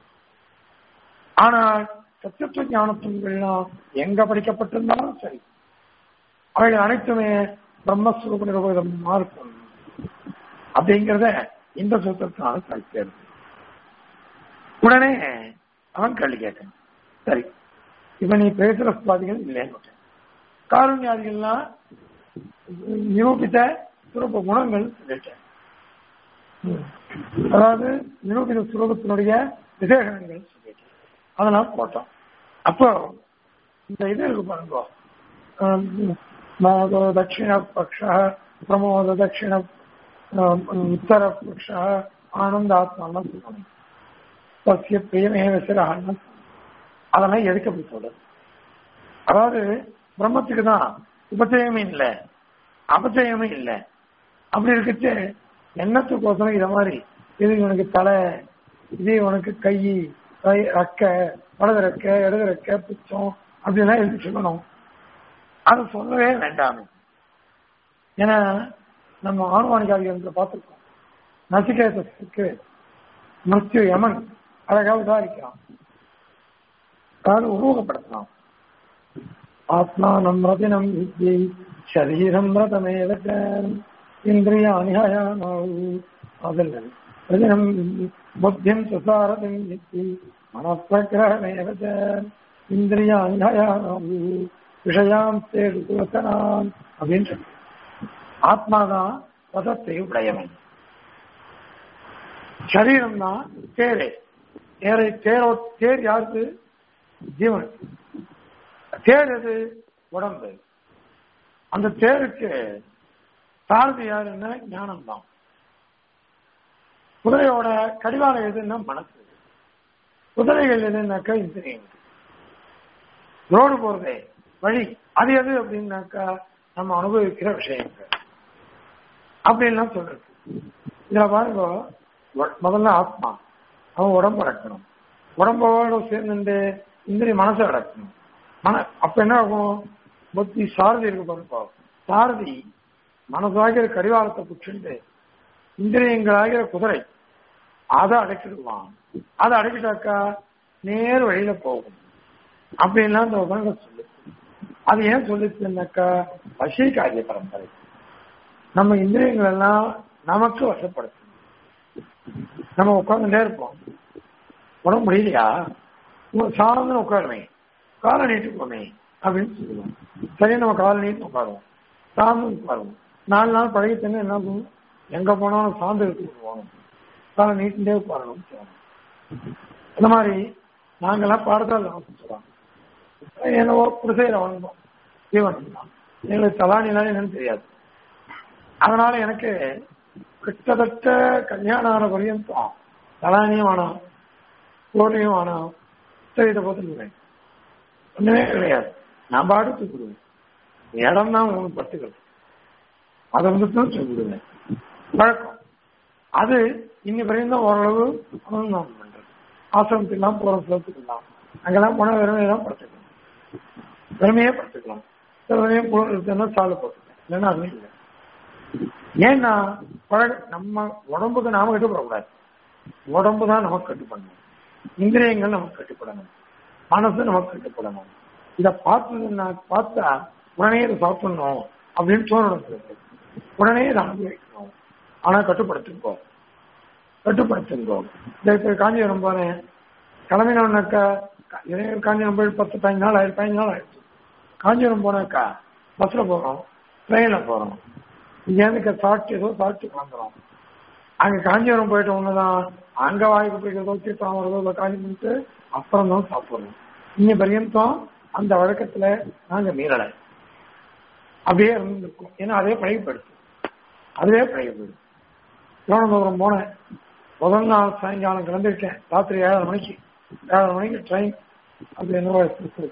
ஆனால் சத்தியத்துவ ஞானத்துவங்கள்லாம் எங்க படிக்கப்பட்டிருந்தாலும் சரி அவைகள் அனைத்துமே பிரம்மஸ்வரூப நிரூபகமா இருக்கும் அப்படிங்கிறத இந்த சூத்திரத்தினால கழிக்கிறது உடனே அவன் கேள்வி கேட்டான் சரி இவன் நீ பேசுற சுவாதிகள் இல்லைன்னு காருண்யாதிகள்லாம் நிரூபித்த சுரூப குணங்கள் சொல்லிட்டேன் அதாவது நிரூபித சுரூபத்தினுடைய விசேஷங்கள் சொல்லிட்டேன் அதெல்லாம் போட்டோம் அப்போ இந்த இது இருக்கு பாருங்க மாதோ தட்சிண பக்ஷ பிரமோத தட்சிண உத்தர பக்ஷ ஆனந்தாத்மான சொல்லணும் சசிய பிரியமேவ சிறான்னு அதெல்லாம் எதுக்கு அப்படி சொல்றது அதாவது பிரம்மத்துக்கு தான் உபச்சயமே இல்லை அபச்சயமே இல்லை அப்படி இருக்கச்சு எண்ணத்துக்கோசரம் இத மாதிரி இது இவனுக்கு தலை இது இவனுக்கு கை கை ரக்க வலது ரெக்க இடது ரெக்க புச்சம் அப்படிலாம் எதுக்கு சொல்லணும் அதை சொல்லவே வேண்டாமே ஏன்னா நம்ம ஆணுவானிகாதிகள் பார்த்துருக்கோம் நசிகேதத்துக்கு மிருத்யு யமன் அழகா உதாரிக்கிறான் அதாவது உருவகப்படுத்தலாம் ஆத்மானம் ரதினம் வித்யை சரீரம் ரதமேவ இந்திரியாணி அதில் ரதினம் புத்தியம் சுசாரதம் வித்தி மனப்பிரகிரகமேவ இந்திரியாணி விஷயாம் தேடு துவசனான் அப்படின்னு ஆத்மாதான் ரதத்தை உடையவன் சரீரம் தான் தேரே தேரை தேரோ தேர் யாருக்கு ஜீவன் தேர் எது உடம்பு அந்த தேருக்கு சாரதி யாருன்னா ஞானம் தான் குதிரையோட கடிவாளம் எதுன்னா மனசு குதிரைகள் எதுனாக்கா இந்திரியங்கள் ரோடு போறதே வழி அது எது அப்படின்னாக்கா நம்ம அனுபவிக்கிற விஷயங்கள் அப்படின்லாம் சொல்றது இதுல பாருங்க முதல்ல ஆத்மா அவன் உடம்பு அடக்கணும் உடம்போட சேர்ந்து இந்திரிய மனசை அடக்கணும் மன அப்ப என்ன ஆகும் புத்தி சாரதி இருக்கு பாருங்க சாரதி மனசாகிற கடிவாளத்தை புச்சுண்டு இந்திரியங்களாகிற குதிரை அதை அடைக்கிடுவான் அதை அடைக்கிட்டாக்கா நேர் வழியில போகும் அப்படின்லாம் அந்த உபநிஷம் சொல்லு அது ஏன் சொல்லிச்சுன்னாக்கா வசீகாரிய பரம்பரை நம்ம இந்திரியங்கள் எல்லாம் நமக்கு வசப்படுத்தும் நம்ம உட்கார்ந்துட்டே இருப்போம் உடம்பு முடியலையா சார்ந்து உட்காருவேன் காலை நீட்டுக்கோமே அப்படின்னு சொல்லுவோம் சரி நம்ம காலை நீட்டு உட்காருவோம் சார்ந்து உட்காருவோம் நாலு நாள் பழகித்தேன்னு என்ன பண்ணுவோம் எங்க போனாலும் சார்ந்து எடுத்துட்டு போகணும் காலை நீட்டுட்டே உட்காரணும் இந்த மாதிரி நாங்கெல்லாம் பாடத்தால் சொல்லுவோம் என்னவோ குடிசையில வந்தோம் ஜீவன் தான் எங்களுக்கு தலானிலாம் என்னன்னு தெரியாது அதனால எனக்கு கிட்டத்தட்ட கல்யாணம் ஆன பரியந்தம் தலானியும் வேணாம் கோலையும் வேணாம் இதை பார்த்துக்குவேன் ஒண்ணுமே கிடையாது நான் பாட்டு தூக்கிடுவேன் இடம் தான் உங்களுக்கு பத்துக்கிறது அதை வந்து தான் சொல்லிவிடுவேன் வழக்கம் அது இன்னி வரையும் தான் ஓரளவு அனுபவம் பண்றது ஆசிரமத்துக்கெல்லாம் போற சிலத்துக்கெல்லாம் அங்கெல்லாம் போனா வெறுமையை தான் படுத்துக்கலாம் வெறுமையே படுத்துக்கலாம் சில சமயம் குளிர் இருக்குன்னா சாலை போட்டுக்கலாம் இல்லைன்னா அதுவும் இல்லை ஏன்னா பழக நம்ம உடம்புக்கு நாம கட்டுப்படக்கூடாது உடம்பு தான் நமக்கு கட்டுப்படணும் இந்திரியங்கள் நமக்கு கட்டுப்படணும் மனசு நமக்கு கட்டுப்படணும் இதை பார்த்ததுன்னா பார்த்தா உடனே இதை சாப்பிடணும் அப்படின்னு தோணணும் உடனே இதை அனுபவிக்கணும் ஆனா கட்டுப்படுத்துங்கோ கட்டுப்படுத்துங்கோ இந்த இப்ப காஞ்சிபுரம் போனேன் கிளம்பினோம்னாக்கா காஞ்சிபுரம் போய் பத்து பதினஞ்சு நாள் ஆயிடுச்சு பதினஞ்சு நாள் ஆயிடுச்சு காஞ்சிபுரம் போனாக்கா பஸ்ல போறோம் ட்ரெயின்ல போறோம் இங்கேருந்து சாப்பிட்டு ஏதோ சாப்பிட்டு வந்துடும் அங்க காஞ்சிபுரம் போயிட்ட ஒண்ணுதான் அங்க வாய்க்கு போய்க்கிறதோ தீர்த்தம் வரதோ இல்லை காஞ்சி பண்ணிட்டு அப்புறம் தான் சாப்பிடுறோம் இன்னி பரியந்தம் அந்த வழக்கத்துல நாங்க மீறலை அப்படியே இருந்திருக்கோம் ஏன்னா அதே பழகப்படுத்து அதுவே பழகப்படுது திருவனந்தபுரம் போனேன் முதல் நாள் சாயங்காலம் கிளம்பிருக்கேன் ராத்திரி ஏழரை மணிக்கு ஏழரை மணிக்கு ட்ரெயின் அது என்னவோ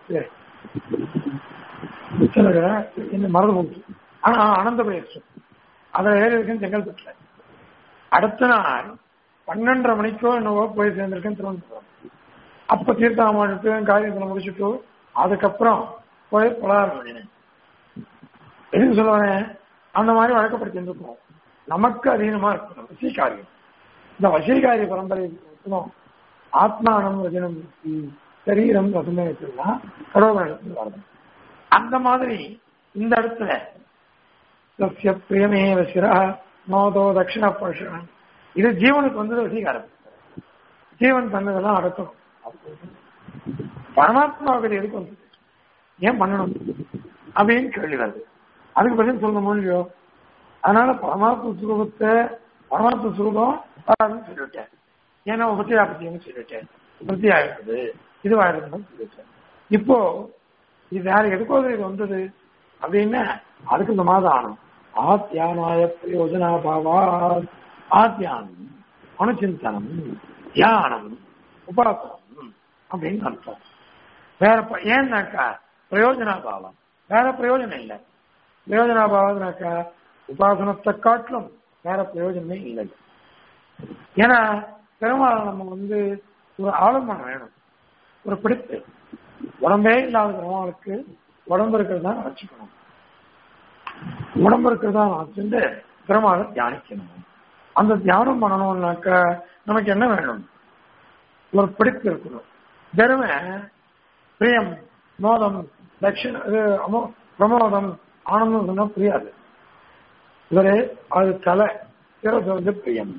என்ன மறந்து போச்சு ஆனா அனந்த பிரதேசம் அதில் ஏறி இருக்கேன் செங்கல்பட்டுல அடுத்த நாள் பன்னெண்டரை மணிக்கோ என்னவோ போய் சேர்ந்திருக்கேன் திருவனந்தபுரம் அப்ப தீர்த்தாமட்டு காரியத்தில் முடிச்சுட்டு அதுக்கப்புறம் போய் பலகாரம் பண்ணினேன் எதுக்கு சொல்லுவேன் அந்த மாதிரி வழக்கப்படுத்தி இருந்திருக்கோம் நமக்கு அதீனமா இருக்கணும் வசீகாரியம் இந்த வசீகாரிய பரம்பரை இருக்கணும் ஆத்மானம் ரஜனம் சரீரம் ரசமே வச்சிருந்தா கடவுள் வரணும் அந்த மாதிரி இந்த இடத்துல சசிய பிரியமேவ சிரா நோதோ தட்சிண பருஷன் இது ஜீவனுக்கு வந்து வசீகாரம் ஜீவன் தன்னதெல்லாம் அடக்கணும் பரமாத்மாவுக்கு எதுக்கு வந்தது ஏன் பண்ணணும் அப்படின்னு கேள்வி வருது அதுக்கு பதில் சொல்ல முடியலையோ அதனால பரமாத்ம சுரூபத்தை பரமாத்ம சுரூபம் வராதுன்னு சொல்லிவிட்டேன் ஏன்னா உபத்தியா பத்தியம்னு சொல்லிவிட்டேன் உபத்தி ஆயிடுது இதுவாயிடுதுன்னு சொல்லிவிட்டேன் இப்போ இது வேற எதுக்கோ இது வந்தது அப்படின்னா அதுக்கு இந்த மாதம் ஆனும் ஆத்தியானாய பிரயோஜனா பாவா ஆத்தியானம் அனுச்சிந்தனம் தியானம் உபாசனம் அப்படின்னு அர்த்தம் வேற ஏன்னாக்கா பிரயோஜனா பாவம் வேற பிரயோஜனம் இல்லை பிரயோஜனா பாவம்னாக்கா உபாசனத்தை காட்டிலும் வேற பிரயோஜனமே இல்லை ஏன்னா பெருமாள் நம்ம வந்து ஒரு ஆலம்பனம் வேணும் ஒரு பிடிப்பு உடம்பே இல்லாத பெருமாளுக்கு உடம்பு இருக்கிறதா வச்சுக்கணும் உடம்பு இருக்கிறதா வச்சுட்டு பெருமாளை தியானிக்கணும் அந்த தியானம் பண்ணணும்னாக்க நமக்கு என்ன வேணும் ஒரு பிடிப்பு இருக்கணும் வெறுமை பிரியம் மோதம் தட்சிண இது அமோ பிரமோதம் ஆனந்தம் சொன்னா புரியாது இவரு அது தலை சிறகு வந்து பிரியம்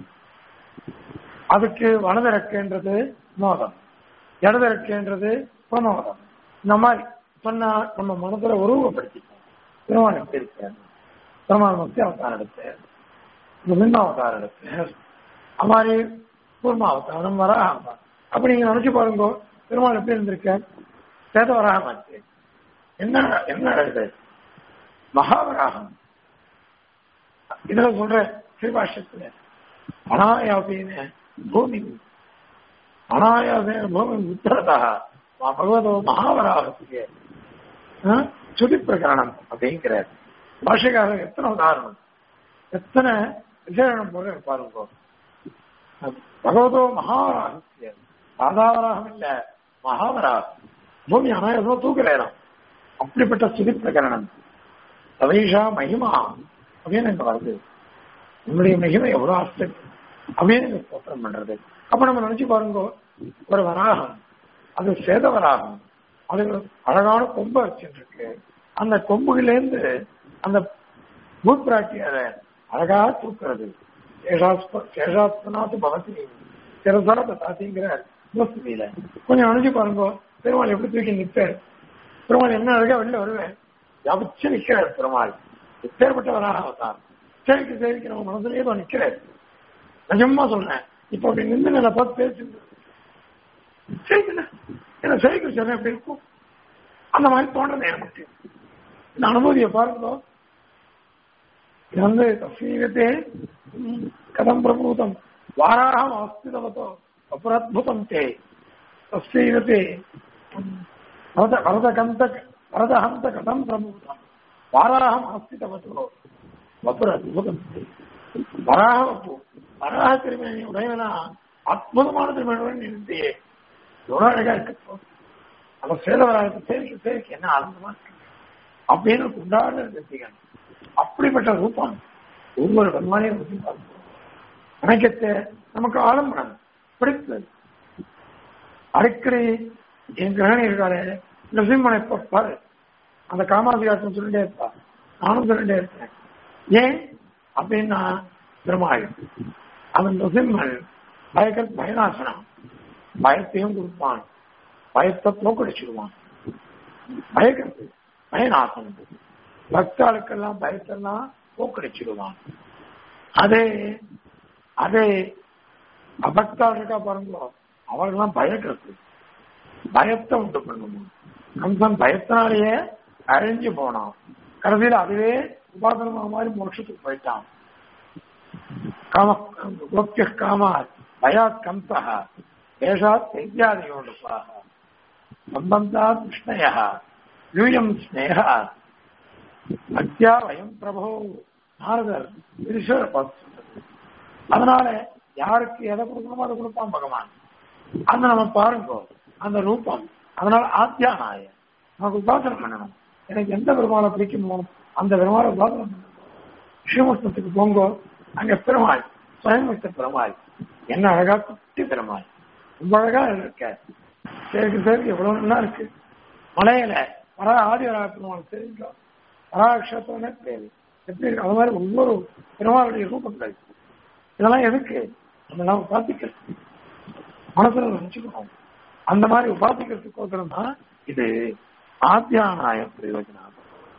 அதுக்கு வலதிறக்குன்றது மோதம் இடதிறக்குன்றது பிரமோதம் இந்த மாதிரி சொன்னா நம்ம மனசுல உருவப்படுத்திப்போம் பெருமான் எப்படி இருக்காரு பெருமான் மத்திய அவதாரம் எடுத்தார் மின்ன அவதாரம் எடுத்தார் அது மாதிரி கூர்மா அவதாரம் வர அப்படி நீங்க நினைச்சு பாருங்க பெருமாள் எப்படி இருந்திருக்கார் சேத வராகமாச்சு என்ன என்ன நடக்குது மகாவராகம் இதுல சொல்ற ஸ்ரீபாஷத்துல அனாயாசேன பூமி அனாயாசேன பூமி உத்தரதா பகவதோ மகாவராகத்துக்கு சுதி பிரகரணம் அப்படிங்கிறார் பாஷைக்காரர் எத்தனை உதாரணம் எத்தனை விசேஷம் போல பாருங்க பகவதோ மகாவராகத்திய சாதாவராகம் இல்ல மகாவராகம் பூமி அனாயாசமா தூக்குறேன் அப்படிப்பட்ட சுதி பிரகரணம் சவைஷா மகிமா அப்படின்னு எனக்கு வருது உன்னுடைய மகிமை எவ்வளவு ஆஸ்திரம் அப்படின்னு எனக்கு ஸ்தோத்திரம் பண்றது அப்ப நம்ம நினைச்சு பாருங்க ஒரு வராகம் அது சேதவராகும் அது அழகான கொம்பு வச்சுருக்கு அந்த கொம்புகளிலேருந்து அந்த பூத்ராட்டியார அழகா தூக்குறது சேஷாஸ்பனாத்து பவதி சிறசாத தாத்திங்கிற முஸ்லிமில கொஞ்சம் அணிஞ்சு பாருங்க பெருமாள் எப்படி தூக்கி நிற்பார் பெருமாள் என்ன அழகா வெளில வருவேன் ஜபிச்சு நிக்கிறார் பெருமாள் எப்பேற்பட்டவராக அவதார் சேவிக்க சேவிக்க நம்ம மனசுலயே தான் நிக்கிறார் நிஜமா சொல்றேன் இப்ப அப்படி நின்று நான் பார்த்து பேசுங்க சேவிக்கணும் என்ன சேவிக்க சொன்னேன் எப்படி இருக்கும் அந்த மாதிரி தோன்றது எனக்கு இந்த அனுபூதியை பாருங்க இது வந்து தஸ்மீகத்தே கதம் பிரபூதம் வாராகம் அவஸ்திதவதோ அபரத்புதம் தே தஸ்மீகத்தே வரத வரதகந்த வரதஹந்த கதம் பிரபூதம் வாராகம் அவஸ்திதவதோ அபரத்புதம் தே வராக வராக திருமணி உடையவனா அற்புதமான திருமணியுடன் இருந்தே எவ்வளவு அழகா இருக்கு அந்த சேதவராக சேவிக்க சேவிக்க என்ன ஆனந்தமா இருக்கு அப்படின்னு கொண்டாடுற ரசிகன் அப்படிப்பட்ட ரூபம் ஒவ்வொரு பெருமானையும் ருசி பார்க்கிறோம் வணக்கத்தை நமக்கு ஆலம்பரம் பிடித்தது அடிக்கடி என் கிரகணி இருக்காரு நரசிம்மனை பாரு அந்த காமாசிகாசம் சொல்லிட்டே இருப்பா நானும் சொல்லிட்டே இருப்பேன் ஏன் அப்படின்னா பெருமாள் அவன் நரசிம்மன் பயக்க பயநாசனம் பயத்தையும் கொடுப்பான் பயத்தை தோக்கடிச்சிடுவான் பயக்கிறது பயநாசனம் பக்தாளுக்கெல்லாம் பயத்தெல்லாம் போக்கடிச்சிடுவான் அதே அதே அபக்தாள் இருக்கா பாருங்க அவர்களெல்லாம் பயக்கிறது பயத்தை உண்டு பண்ணுவோம் கம்சன் பயத்தினாலேயே அழிஞ்சு போனான் கடைசியில் அதுவே உபாசனமா மாதிரி மோட்சத்துக்கு போயிட்டான் காம கோக்கிய காமா பயாத் கம்சா ஏஷாத் தைத்தியாதியோடுப்பாக சம்பந்தாத் விஷ்ணய யூயம் ஸ்னேகா பக்தியா வயம் பிரபோ நாரதர் ஈஸ்வர பார்த்து சொல்றது அதனால யாருக்கு எதை கொடுக்கணுமோ அதை கொடுப்பான் பகவான் அந்த நம்ம பாருங்க அந்த ரூபம் அதனால ஆத்தியானாய நமக்கு உபாசனம் பண்ணணும் எனக்கு எந்த பெருமாளை பிடிக்குமோ அந்த பெருமாளை உபாசனம் பண்ணணும் ஸ்ரீமுஷ்ணத்துக்கு போங்கோ அங்க பெருமாள் சுயமுக்த பெருமாள் என்ன அழகா குட்டி பெருமாள் ரொம்ப அழகா இருக்க சேர்க்கு சேர்க்கு எவ்வளவு நல்லா இருக்கு மலையில வர ஆதி வரா பெருமாள் தெரிஞ்சோம் பராட்சத்தோட பேரு எப்படி இருக்கு அது மாதிரி ஒவ்வொரு பெருமாளுடைய ரூபங்கள் இதெல்லாம் எதுக்கு அதெல்லாம் உபாசிக்கிறது மனசுல நினைச்சுக்கணும் அந்த மாதிரி உபாசிக்கிறதுக்கோசரம் தான் இது ஆத்தியானாய பிரயோஜனம்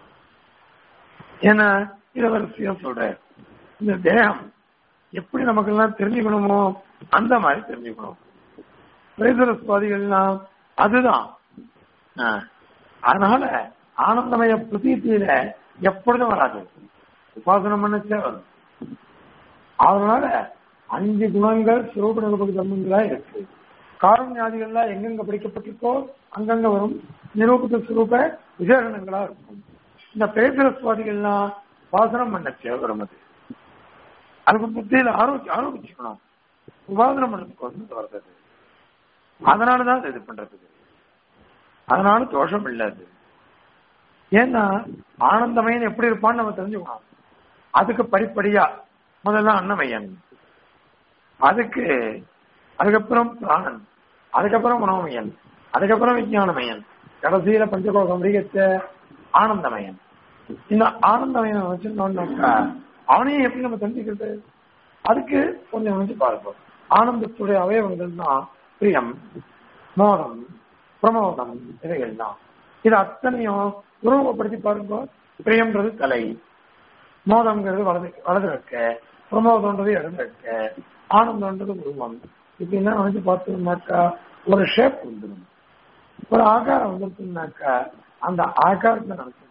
ஏன்னா இளவரசியா சொல்ற இந்த தேகம் எப்படி நமக்கு எல்லாம் தெரிஞ்சுக்கணுமோ அந்த மாதிரி தெரிஞ்சுக்கணும் பிரேசர சுவாதிகள்லாம் அதுதான் அதனால ஆனந்தமய பிரதீத்தியில எப்பொழுதும் வராது உபாசனம் பண்ணச்சே வரும் அதனால அஞ்சு குணங்கள் சிவகுணங்களுக்கு தர்மங்களா இருக்கு காரண்யாதிகள்லாம் எங்கெங்க படிக்கப்பட்டிருக்கோ அங்கங்க வரும் நிரூபித்த சுரூப விசேஷணங்களா இருக்கும் இந்த பேசுற சுவாதிகள்லாம் உபாசனம் பண்ணச்சே வரும் அது அதுக்கு புத்தியில ஆரோக்கிய ஆரோக்கிச்சுக்கணும் உபாசனம் பண்ணதுக்கு வந்து வருது அதனாலதான் இது பண்றதுக்கு அதனால தோஷம் இல்லாது ஏன்னா ஆனந்தமயன் எப்படி இருப்பான்னு நம்ம தெரிஞ்சுக்கணும் அதுக்கு படிப்படியா முதல்ல அன்னமயன் அதுக்கு அதுக்கப்புறம் பிராணன் அதுக்கப்புறம் மனோமயன் அதுக்கப்புறம் விஞ்ஞானமயன் கடைசியில பஞ்சகோக மிருகத்த ஆனந்தமயன் இந்த ஆனந்தமயனை வச்சிருந்தோம்னாக்கா அவனையும் எப்படி நம்ம தெரிஞ்சுக்கிறது அதுக்கு கொஞ்சம் நினைச்சு பார்ப்போம் ஆனந்தத்துடைய அவயவங்கள் தான் பிரியம் மோதம் பிரமோதம் இவைகள் தான் இது அத்தனையும் உருவப்படுத்தி பாருங்க பிரியம்ன்றது தலை மோதம்ங்கிறது வலது வலது இருக்க பிரமோதம்ன்றது இடது இருக்க ஆனந்தம்ன்றது உருவம் இப்படின்னா நினைச்சு பார்த்தோம்னாக்கா ஒரு ஷேப் வந்துடும் ஒரு ஆகாரம் வந்துருச்சுனாக்கா அந்த ஆகாரத்தை நினைச்சு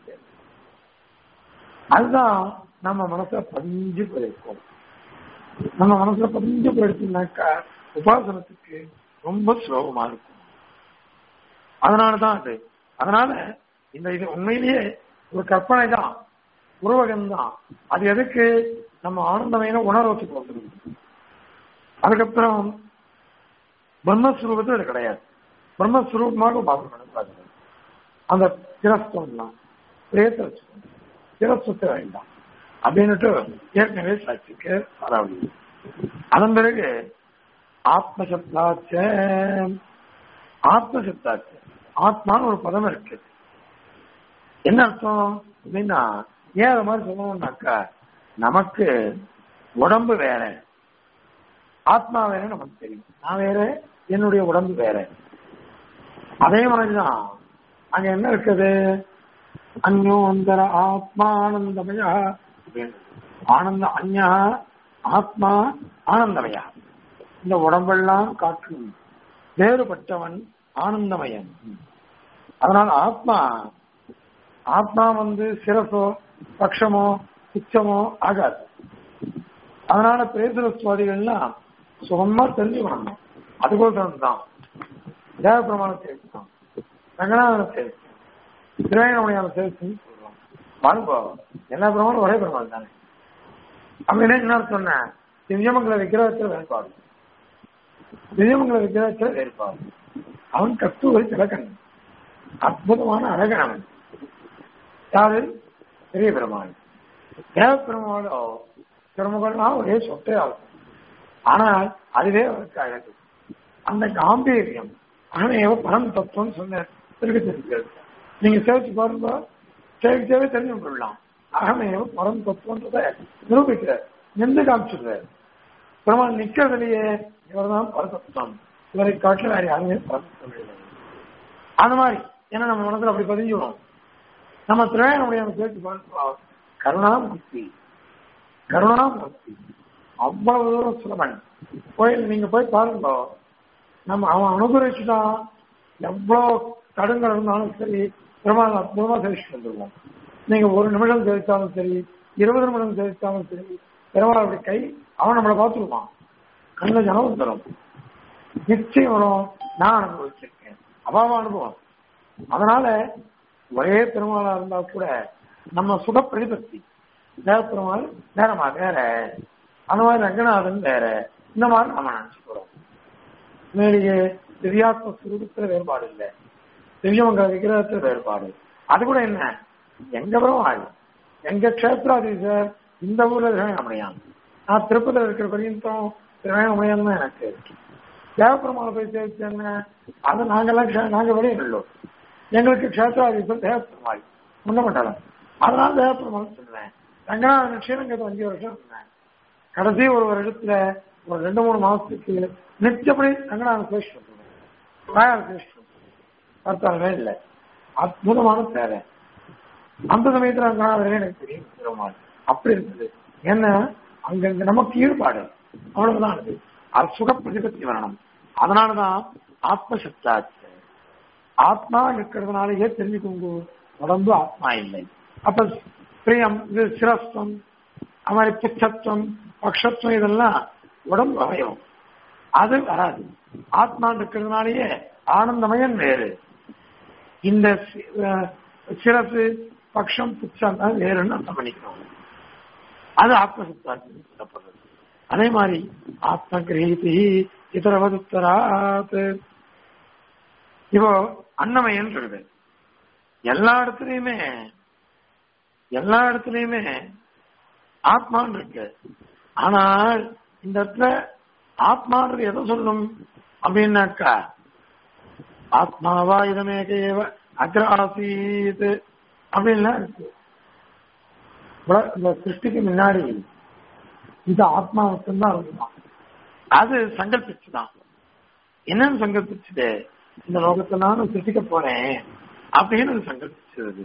அதுதான் நம்ம மனசுல பதிஞ்சு போயிருக்கும் நம்ம மனசுல பதிஞ்சு போயிடுச்சுனாக்கா உபாசனத்துக்கு ரொம்ப சுலபமா இருக்கும் அதனாலதான் அது அதனால இந்த இது உண்மையிலேயே ஒரு கற்பனை தான் உருவகம் தான் அது எதுக்கு நம்ம ஆனந்தమైన உணர்வத்துக்கு வந்துருக்கு அதுக்கப்புறம் பிரம்மஸ்வரூபத்தில் அது கிடையாது பிரம்மஸ்வரூபமாக உபாசனம் பண்ணக்கூடாது அந்த திரஸ்தம்லாம் பிரேத்த வச்சுக்கணும் திரஸ்தத்தை வேண்டாம் அப்படின்னுட்டு ஏற்கனவே சாட்சிக்கு அதாவது அதன் பிறகு ஆத்மசப்தாச்ச ஆத்ம சித்தாச்சு ஆத்மான்னு ஒரு பதம் இருக்கு என்ன அர்த்தம் அப்படின்னா ஏன் அது மாதிரி சொல்லணும்னாக்கா நமக்கு உடம்பு வேற ஆத்மா வேற நமக்கு தெரியும் நான் வேற என்னுடைய உடம்பு வேற அதே மாதிரிதான் அங்க என்ன இருக்குது அந்யோந்தர ஆத்மானந்தமயா ஆனந்த அந்யா ஆத்மா ஆனந்தமயா இந்த உடம்பெல்லாம் காட்டும் வேறுபட்டவன் ஆனந்தமயன் அதனால் ஆத்மா ஆத்மா வந்து சிரசோ பட்சமோ உச்சமோ ஆகாது அதனால பேசுற சுவாதிகள்லாம் சுகமா தெரிஞ்சுக்கணும் அதுக்கோசரம் தான் தேவ பிரமாணம் சேர்த்தான் ரங்கநாதனை சேர்த்து திருவேங்கமணியான சேர்த்துன்னு சொல்றோம் பாருங்க எல்லா பிரமாணம் ஒரே பிரமாணம் தானே அப்படின்னு என்ன சொன்னேன் திவ்யமங்கல விக்கிரகத்தில் வேறுபாடு திவ்யமங்கல விக்கிரகத்தில் வேறுபாடு அவன் கஸ்தூரி திலக்கன் அற்புதமான அழகன் அவன் யாரு பெரிய பெருமாள் தேவ பெருமாளோ பெருமகள்லாம் ஒரே சொட்டே ஆகும் ஆனால் அதுவே அவருக்கு அழகு அந்த காம்பீரியம் அகனையவ பரம் தத்துவம் சொன்ன திருக்கத்திருக்கிறது நீங்க சேவிச்சு பாருங்க சேவிச்சேவே தெரிஞ்சு கொள்ளலாம் அகமையவ பரம் தத்துவன்றதை நிரூபிக்கிறார் நின்று காமிச்சிடுறார் பெருமாள் நிக்கிறதுலயே இவர்தான் பரதத்துவம் இவரை காட்டில வேற யாருமே பரதத்துவம் இல்லை அந்த மாதிரி ஏன்னா நம்ம மனசுல அப்படி பதிஞ்சிடும் நம்ம திரையனுடைய சேர்த்து பார்க்கிறோம் கருணாமூர்த்தி கருணாமூர்த்தி அவ்வளவு தூரம் சுலபன் கோயில் நீங்க போய் பாருங்க நம்ம அவன் அனுபவிச்சுட்டான் எவ்வளவு கடுங்கள் இருந்தாலும் சரி பெருமாள் அற்புதமா சேவிச்சு வந்துருவோம் நீங்க ஒரு நிமிடம் சேவித்தாலும் சரி இருபது நிமிடம் சேவித்தாலும் சரி பெருமாளுடைய கை அவன் நம்மளை பார்த்துருவான் கண்ட ஜனம் வந்துடும் நிச்சயம் வரும் நான் அனுபவிச்சிருக்கேன் அபாவ அனுபவம் அதனால ஒரே பெருமாளா இருந்தா கூட நம்ம சுட பிரதிபத்தி தேவ பெருமாள் வேறமா வேற அந்த மாதிரி ரங்கநாதன் வேற இந்த மாதிரி நம்ம நினைச்சுக்கிறோம் மேலேயே திவ்யாத்ம சுரூபத்துல வேறுபாடு இல்லை திவ்யமங்கல விக்கிரகத்துல வேறுபாடு அது கூட என்ன எங்க பெருமாள் எங்க கஷேத்ராதீசர் இந்த ஊர்ல திருவேங்கமணியான் நான் திருப்பதியில் இருக்கிற பரியந்தம் திருவேங்கமணியான் தான் எனக்கு தேவப்பெருமாளை போய் சேர்த்தேன்னு அது நாங்கெல்லாம் க்ஷே- நாங்க வெளியே இல்லோம் எங்களுக்கு கஷேத்ராதீசர் தேவப்பெருமாள் முன்ன மண்டலம் அதனால தேவப்பெருமாள் சொன்னேன் ரங்கநாதன் ஸ்ரீரங்கத்தை அஞ்சு வருஷம் இருந்தேன் கடைசி ஒரு வருடத்துல ஒரு ரெண்டு மூணு மாசத்துக்கு நிச்சயப்படி ரங்கநாதன் பேசிட்டு வந்தேன். வாயால் பேசிட்டு வந்தேன். பார்த்தாலுமே இல்லை அற்புதமான சேவை அந்த சமயத்துல ரங்கநாதனே எனக்கு தெரியும் பெருமாள் அப்படி இருந்தது என்ன அங்க நமக்கு ஈடுபாடு அவ்வளவுதான் அது அது சுக பிரதிபத்தி வரணும் அதனாலதான் ஆத்மசக்தாச்சு ஆத்மா இருக்கிறதுனாலயே தெரிஞ்சுக்கோங்க உடம்பு ஆத்மா இல்லை அப்ப பிரியம் இது சிரஸ்தம் அது மாதிரி புச்சத்துவம் பக்ஷத்துவம் இதெல்லாம் உடம்பு அவயம் அது வராது ஆத்மா இருக்கிறதுனாலயே ஆனந்தமயம் வேறு இந்த சி- அஹ் சிரசு பக்ஷம் புச்சம் தான் வேறுன்னு அர்த்தம் பண்ணிக்கணும் அது ஆத்மசித்தார்த்தம் சொல்லப்படுறது அதே மாதிரி ஆத்ம கிரகீதி இதரவதுத்தராத் இப்போ அன்னமயன் சொல்லுது எல்லா இடத்துலயுமே எல்லா இடத்துலயுமே ஆத்மான் இருக்கு ஆனால் இந்த இடத்துல ஆத்மான்றது எதை சொல்லும் அப்படின்னாக்கா ஆத்மாவா இதமேகேவ அக்ராசீத் அப்படின்லாம் இருக்கு உல- இந்த சிருஷ்டிக்கு முன்னாடி இது ஆத்மா மட்டும்தான் இருக்குமா அது சங்கல்பிச்சுதான் என்னன்னு சங்கல்பிச்சுது இந்த லோகத்தை நானும் சிருஷ்டிக்க போறேன் அப்படின்னு அது சங்கல்பிச்சது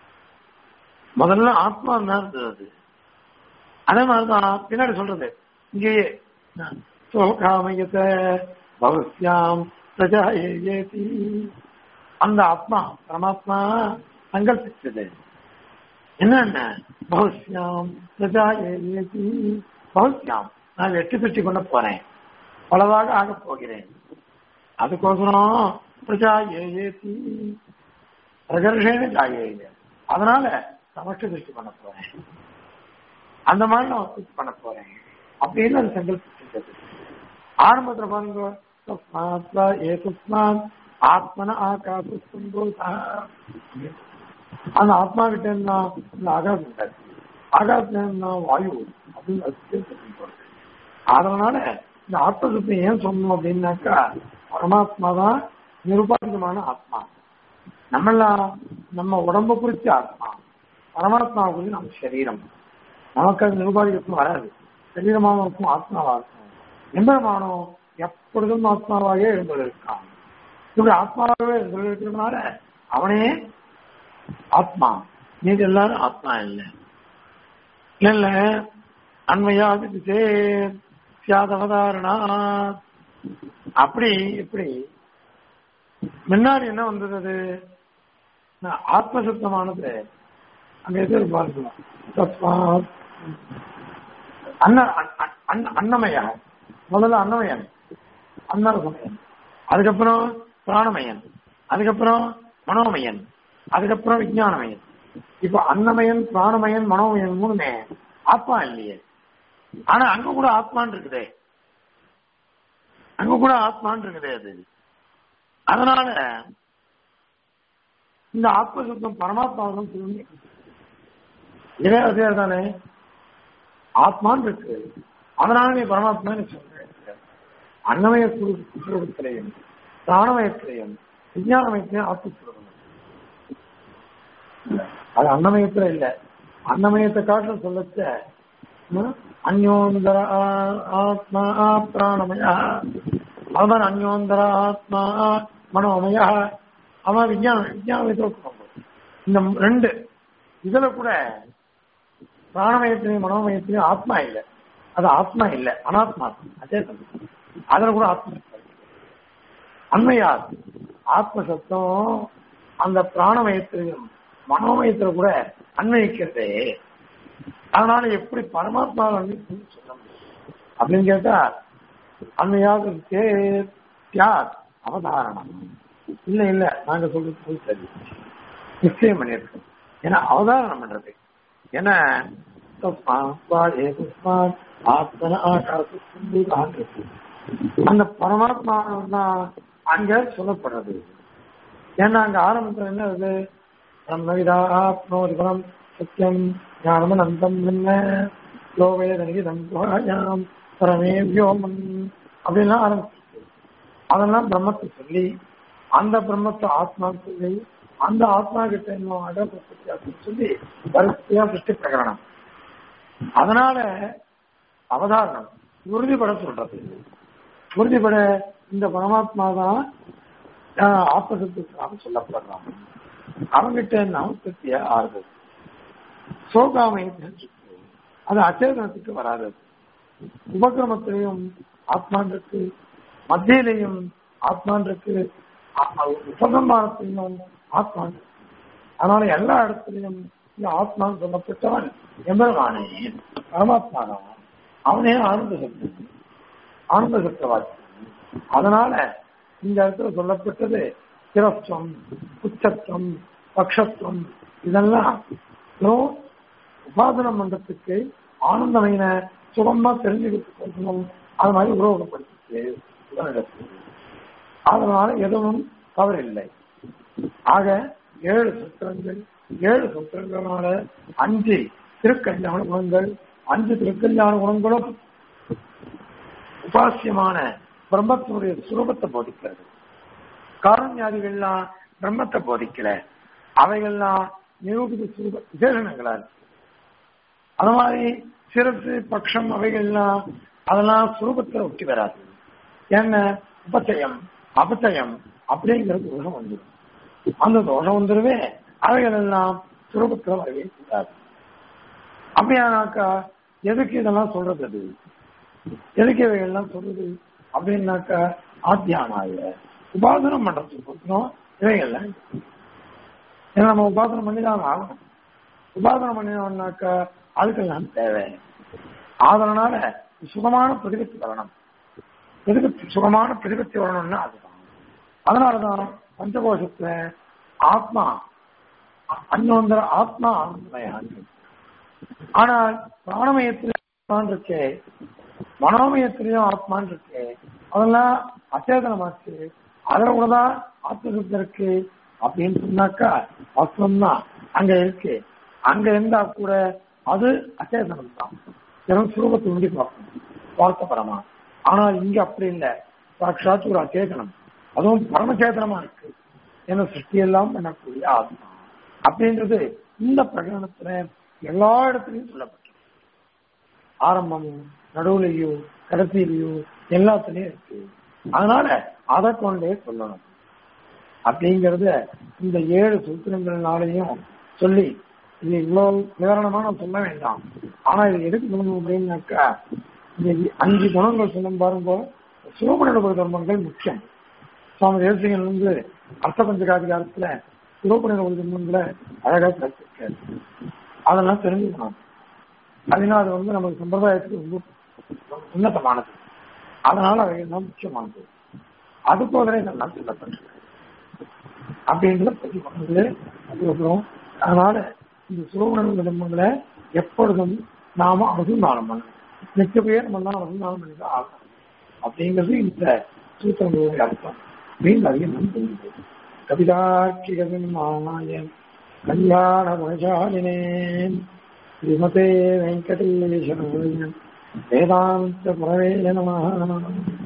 முதல்ல ஆத்மா தான் இருந்தது அது அதே மாதிரிதான் பின்னாடி சொல்றது இங்கேயே சோகாமயத்தை பவஸ்யாம் பிரஜா ஏதி அந்த ஆத்மா பரமாத்மா சங்கல்பிச்சது என்னென்ன பவஸ்யாம் பிரஜா ஏதி பவஸ்யாம் நான் வெற்றி பெற்று கொண்டு போறேன் பலவாக ஆகப் போகிறேன் அதுக்கோசரம் பிரஜா ஏதி பிரகர்ஷேன ஜாயேய அதனால சமஷ்டி திருஷ்டி பண்ண போறேன் அந்த மாதிரி நான் திருஷ்டி பண்ண போறேன் அப்படின்னு அது சங்கல்பிச்சிருந்தது ஆரம்பத்துல பாருங்க தஸ்மாத்வா ஏதஸ்மாத் ஆத்மன ஆகாச சந்தோஷா அந்த ஆத்மா கிட்ட இருந்தா இந்த ஆகாசம் இருக்காது ஆகாசம் இருந்தா வாயு அப்படின்னு அது சொல்லி போறது அதனால இந்த ஆத்ம சுத்தம் ஏன் சொன்னோம் அப்படின்னாக்கா பரமாத்மா தான் நிருபாதிகமான ஆத்மா நம்மெல்லாம் நம்ம உடம்ப குறிச்ச ஆத்மா பரமாத்மா குறித்து நம்ம சரீரம் நமக்கு அது நிருபாதிகத்துவம் வராது சரீரமாக இருக்கும் ஆத்மாவா இருக்கும் எம்பெருமானோ எப்பொழுதும் ஆத்மாவாகவே எழுந்திருக்கான் இப்படி ஆத்மாவாகவே எழுந்திருக்கிறதுனால அவனே ஆத்மா நீங்க எல்லாரும் ஆத்மா இல்லை இல்ல அண்மையாக சியாதவதாரணா அப்படி இப்படி முன்னாடி என்ன வந்தது அது நான் ஆத்மசுத்தமானது அங்க எது பார்க்கலாம் தஸ்மாத் அன்ன அன்ன- அன்ன- அன்னமயா முதல்ல அன்னமயன் அன்னரசமயன் அதுக்கப்புறம் பிராணமயன் அதுக்கப்புறம் மனோமயன் அதுக்கப்புறம் விஞ்ஞானமயன் இப்ப அன்னமயன் பிராணமயன் மனோமயன் மூணுமே ஆத்மா இல்லையே ஆனா அங்க கூட ஆத்மான் இருக்குதே அங்க கூட ஆத்மான் இருக்குதே அது அதனால இந்த ஆத்மசுத்தம் பரமாத்மாவும் திரும்பி இதே அதே தானே ஆத்மான் இருக்கு அதனால நீ பரமாத்மா நீ சொல்ற அன்னமய சுரூபத்திலையும் பிராணமயத்திலையும் விஞ்ஞானமயத்திலையும் ஆத்ம சுரூபம் அது அன்னமயத்துல இல்ல அன்னமயத்தை காட்டுல சொல்லச்ச ம், அந்யோந்தர ஆ- ஆத்மா பிராணமயா அவன் அந்யோந்தர ஆத்மா மனோமயா அவன் விஞ்ஞான விஞ்ஞானமயத்துல கொடுக்கணும். இந்த ரெண்டு இதுல கூட பிராணமயத்திலையும் மனோமயத்திலையும் ஆத்மா இல்லை அது ஆத்மா இல்லை அனாத்மா அதே சமயம் அதுல கூட ஆத்மா இருக்காது. அண்மையார் ஆத்ம சத்தம் அந்த பிராணமயத்திலையும் மனோமயத்துல கூட அன்வயிக்கிறதே அதனால எப்படி பரமாத்மா அன்வயிக்கும்னு சொல்ல முடியும் அப்படின்னு கேட்டா அண்மையாக தியாக் அவதாரணம் இல்ல இல்ல நாங்க சொல்றது போய் சரி நிச்சயம் பண்ணியிருக்கோம் ஏன்னா அவதாரணம் பண்றது ஏன்னா தஸ்மாத் வாழே தஸ்மாத் ஆத்மன ஆகாச சிந்துதான் இருக்கு. அந்த பரமாத்மா தான் அங்க சொல்லப்படுறது ஏன்னா அங்க ஆரம்பத்துல என்ன அது பிரம்மவிதா ஆத்மோதிபரம் சத்தியம் ஞானம் அந்தம் என்ன லோவேதனிக்கு தந்தோயாம் பரமே வியோமன் அப்படின்லாம் ஆரம்பிச்சு அதெல்லாம் பிரம்மத்தை சொல்லி அந்த பிரம்மத்தை ஆத்மான்னு சொல்லி அந்த ஆத்மா கிட்ட இன்னும் அடப்பத்தி அப்படின்னு சொல்லி வரிசையா சிருஷ்டி பிரகரணம் அதனால அவதாரணம் உறுதிப்பட சொல்றது உறுதிப்பட இந்த பரமாத்மா தான் ஆத்மசத்துக்காக சொல்லப்படுறான் அவங்கிட்ட நாம் திருப்தியா ஆறுது சோகாமை அது அச்சேதனத்துக்கு வராது உபக்கிரமத்திலையும் ஆத்மான் இருக்கு மத்தியிலையும் ஆத்மான் இருக்கு அ- அ- உபசம்பாரத்திலையும் ஆத்மான் இருக்கு அதனால எல்லா இடத்துலையும் இந்த ஆத்மான்னு சொல்லப்பட்டவன் எம்பெருமானே பரமாத்மா தான் அவனே ஆனந்த சக்தி ஆனந்த சக்கரவாதி அதனால இந்த இடத்துல சொல்லப்பட்டது சிரஸ்வம் உச்சத்துவம் பக்ஷத்துவம் இதெல்லாம் வெறும் உபாசனம் பண்றதுக்கு ஆனந்தమైన சுகமா தெரிஞ்சுக்கிட்டு கொடுக்கணும் அது மாதிரி உருவகப்படுத்திச்சு உடனிடத்தில் அதனால எதுவும் தவறில்லை ஆக ஏழு சூத்திரங்கள் ஏழு சூத்திரங்களால அஞ்சு திருக்கல்யாண குணங்கள் அஞ்சு திருக்கல்யாண குணங்களும் உபாசியமான பிரம்மத்தினுடைய சுரூபத்தை போதிக்கிறது காரண்யாதிகள்லாம் பிரம்மத்தை போதிக்கல அவைகள்லாம் நிரூபித சுரூப விசேஷணங்களா இருக்கு அது மாதிரி சிரசு பக்ஷம் அவைகள்லாம் அதெல்லாம் சுரூபத்துல ஒட்டி வராது என்ன உபச்சயம் அபச்சயம் அப்படிங்கிற தோஷம் வந்துடும் அந்த தோஷம் வந்துருவே அவைகள் எல்லாம் சுரூபத்துல வரவே கூடாது அப்படியானாக்கா எதுக்கு இதெல்லாம் சொல்றது அது எதுக்கு இவைகள்லாம் சொல்றது அப்படின்னாக்கா ஆத்தியானாய உபாசனம் பண்றதுக்கு கொடுக்கணும் இவைகள்லாம் ஏன்னா நம்ம உபாசனம் பண்ணி தான் ஆகணும் உபாசனம் பண்ணினோம்னாக்கா அதுக்கெல்லாம் தேவை அதனால சுகமான பிரதிபத்தி வரணும் பிரதிபத்தி சுகமான பிரதிபத்தி வரணும்னா அதுதான் அதனாலதான் பஞ்சகோஷத்துல ஆத்மா அன்னோந்தர ஆத்மா ஆனந்தமயம் ஆனால் பிராணமயத்திலே ஆத்மான் இருக்கே மனோமயத்திலையும் ஆத்மான் இருக்கே அதெல்லாம் அச்சேதனமாச்சு அதுல கூடதான் ஆத்மசுத்தம் இருக்கு அப்படின்னு சொன்னாக்கா வாஸ்தவம் தான் அங்க இருக்கு அங்க இருந்தா கூட அது அச்சேதனம் தான் வெறும் சுரூபத்தை உண்டி பார்க்கணும் வார்த்தைப்படமா ஆனால் இங்க அப்படி இல்லை சாட்சாத் ஒரு அச்சேதனம் அதுவும் பரமச்சேதனமா இருக்கு ஏன்னா சிருஷ்டியெல்லாம் பண்ணக்கூடிய ஆத்மா அப்படின்றது இந்த பிரகடனத்துல எல்லா இடத்துலையும் சொல்லப்பட்டிருக்கு ஆரம்பமும் நடுவுலையும் கடைசியிலையும் எல்லாத்துலயும் இருக்கு அதனால அதை கொண்டே சொல்லணும் அப்படிங்கறத இந்த ஏழு சூத்திரங்கள்னாலையும் சொல்லி இது இவ்வளவு விவரணமா நான் சொல்ல வேண்டாம் ஆனா இது எதுக்கு சொல்லணும் அப்படின்னாக்கா இந்த அஞ்சு குணங்கள் சொல்லும் பாருங்க சிவபுணர்வு தர்மங்கள் முக்கியம் சுவாமி தேசிகன் வந்து அர்த்த பஞ்சகாதிகாரத்துல சிவபுணர்வு தர்மங்களை அழகா சேர்த்திருக்காரு அதெல்லாம் தெரிஞ்சுக்கணும் அதனால அது வந்து நமக்கு சம்பிரதாயத்துக்கு ரொம்ப உன்னதமானது அதனால அவைகள் தான் முக்கியமானது அது போதே இதெல்லாம் சொல்லப்பட்டிருக்கு அப்படின்றத பற்றி கொண்டு அதுக்கப்புறம் அதனால இந்த சுலோகண விளம்பங்களை எப்பொழுதும் நாம அவசந்தானம் பண்ணணும் மிக்க பேர் நம்ம தான் அவசந்தானம் பண்ணி ஆகணும் அப்படிங்கிறது இந்த சூத்திரங்களுடைய அர்த்தம் அப்படின்னு நிறைய நம்புகிறது கவிதாட்சிகமாயன் கல்யாண குணசாலினேன் ஸ்ரீமதே வெங்கடேஷன் வேதாந்த புரவே நம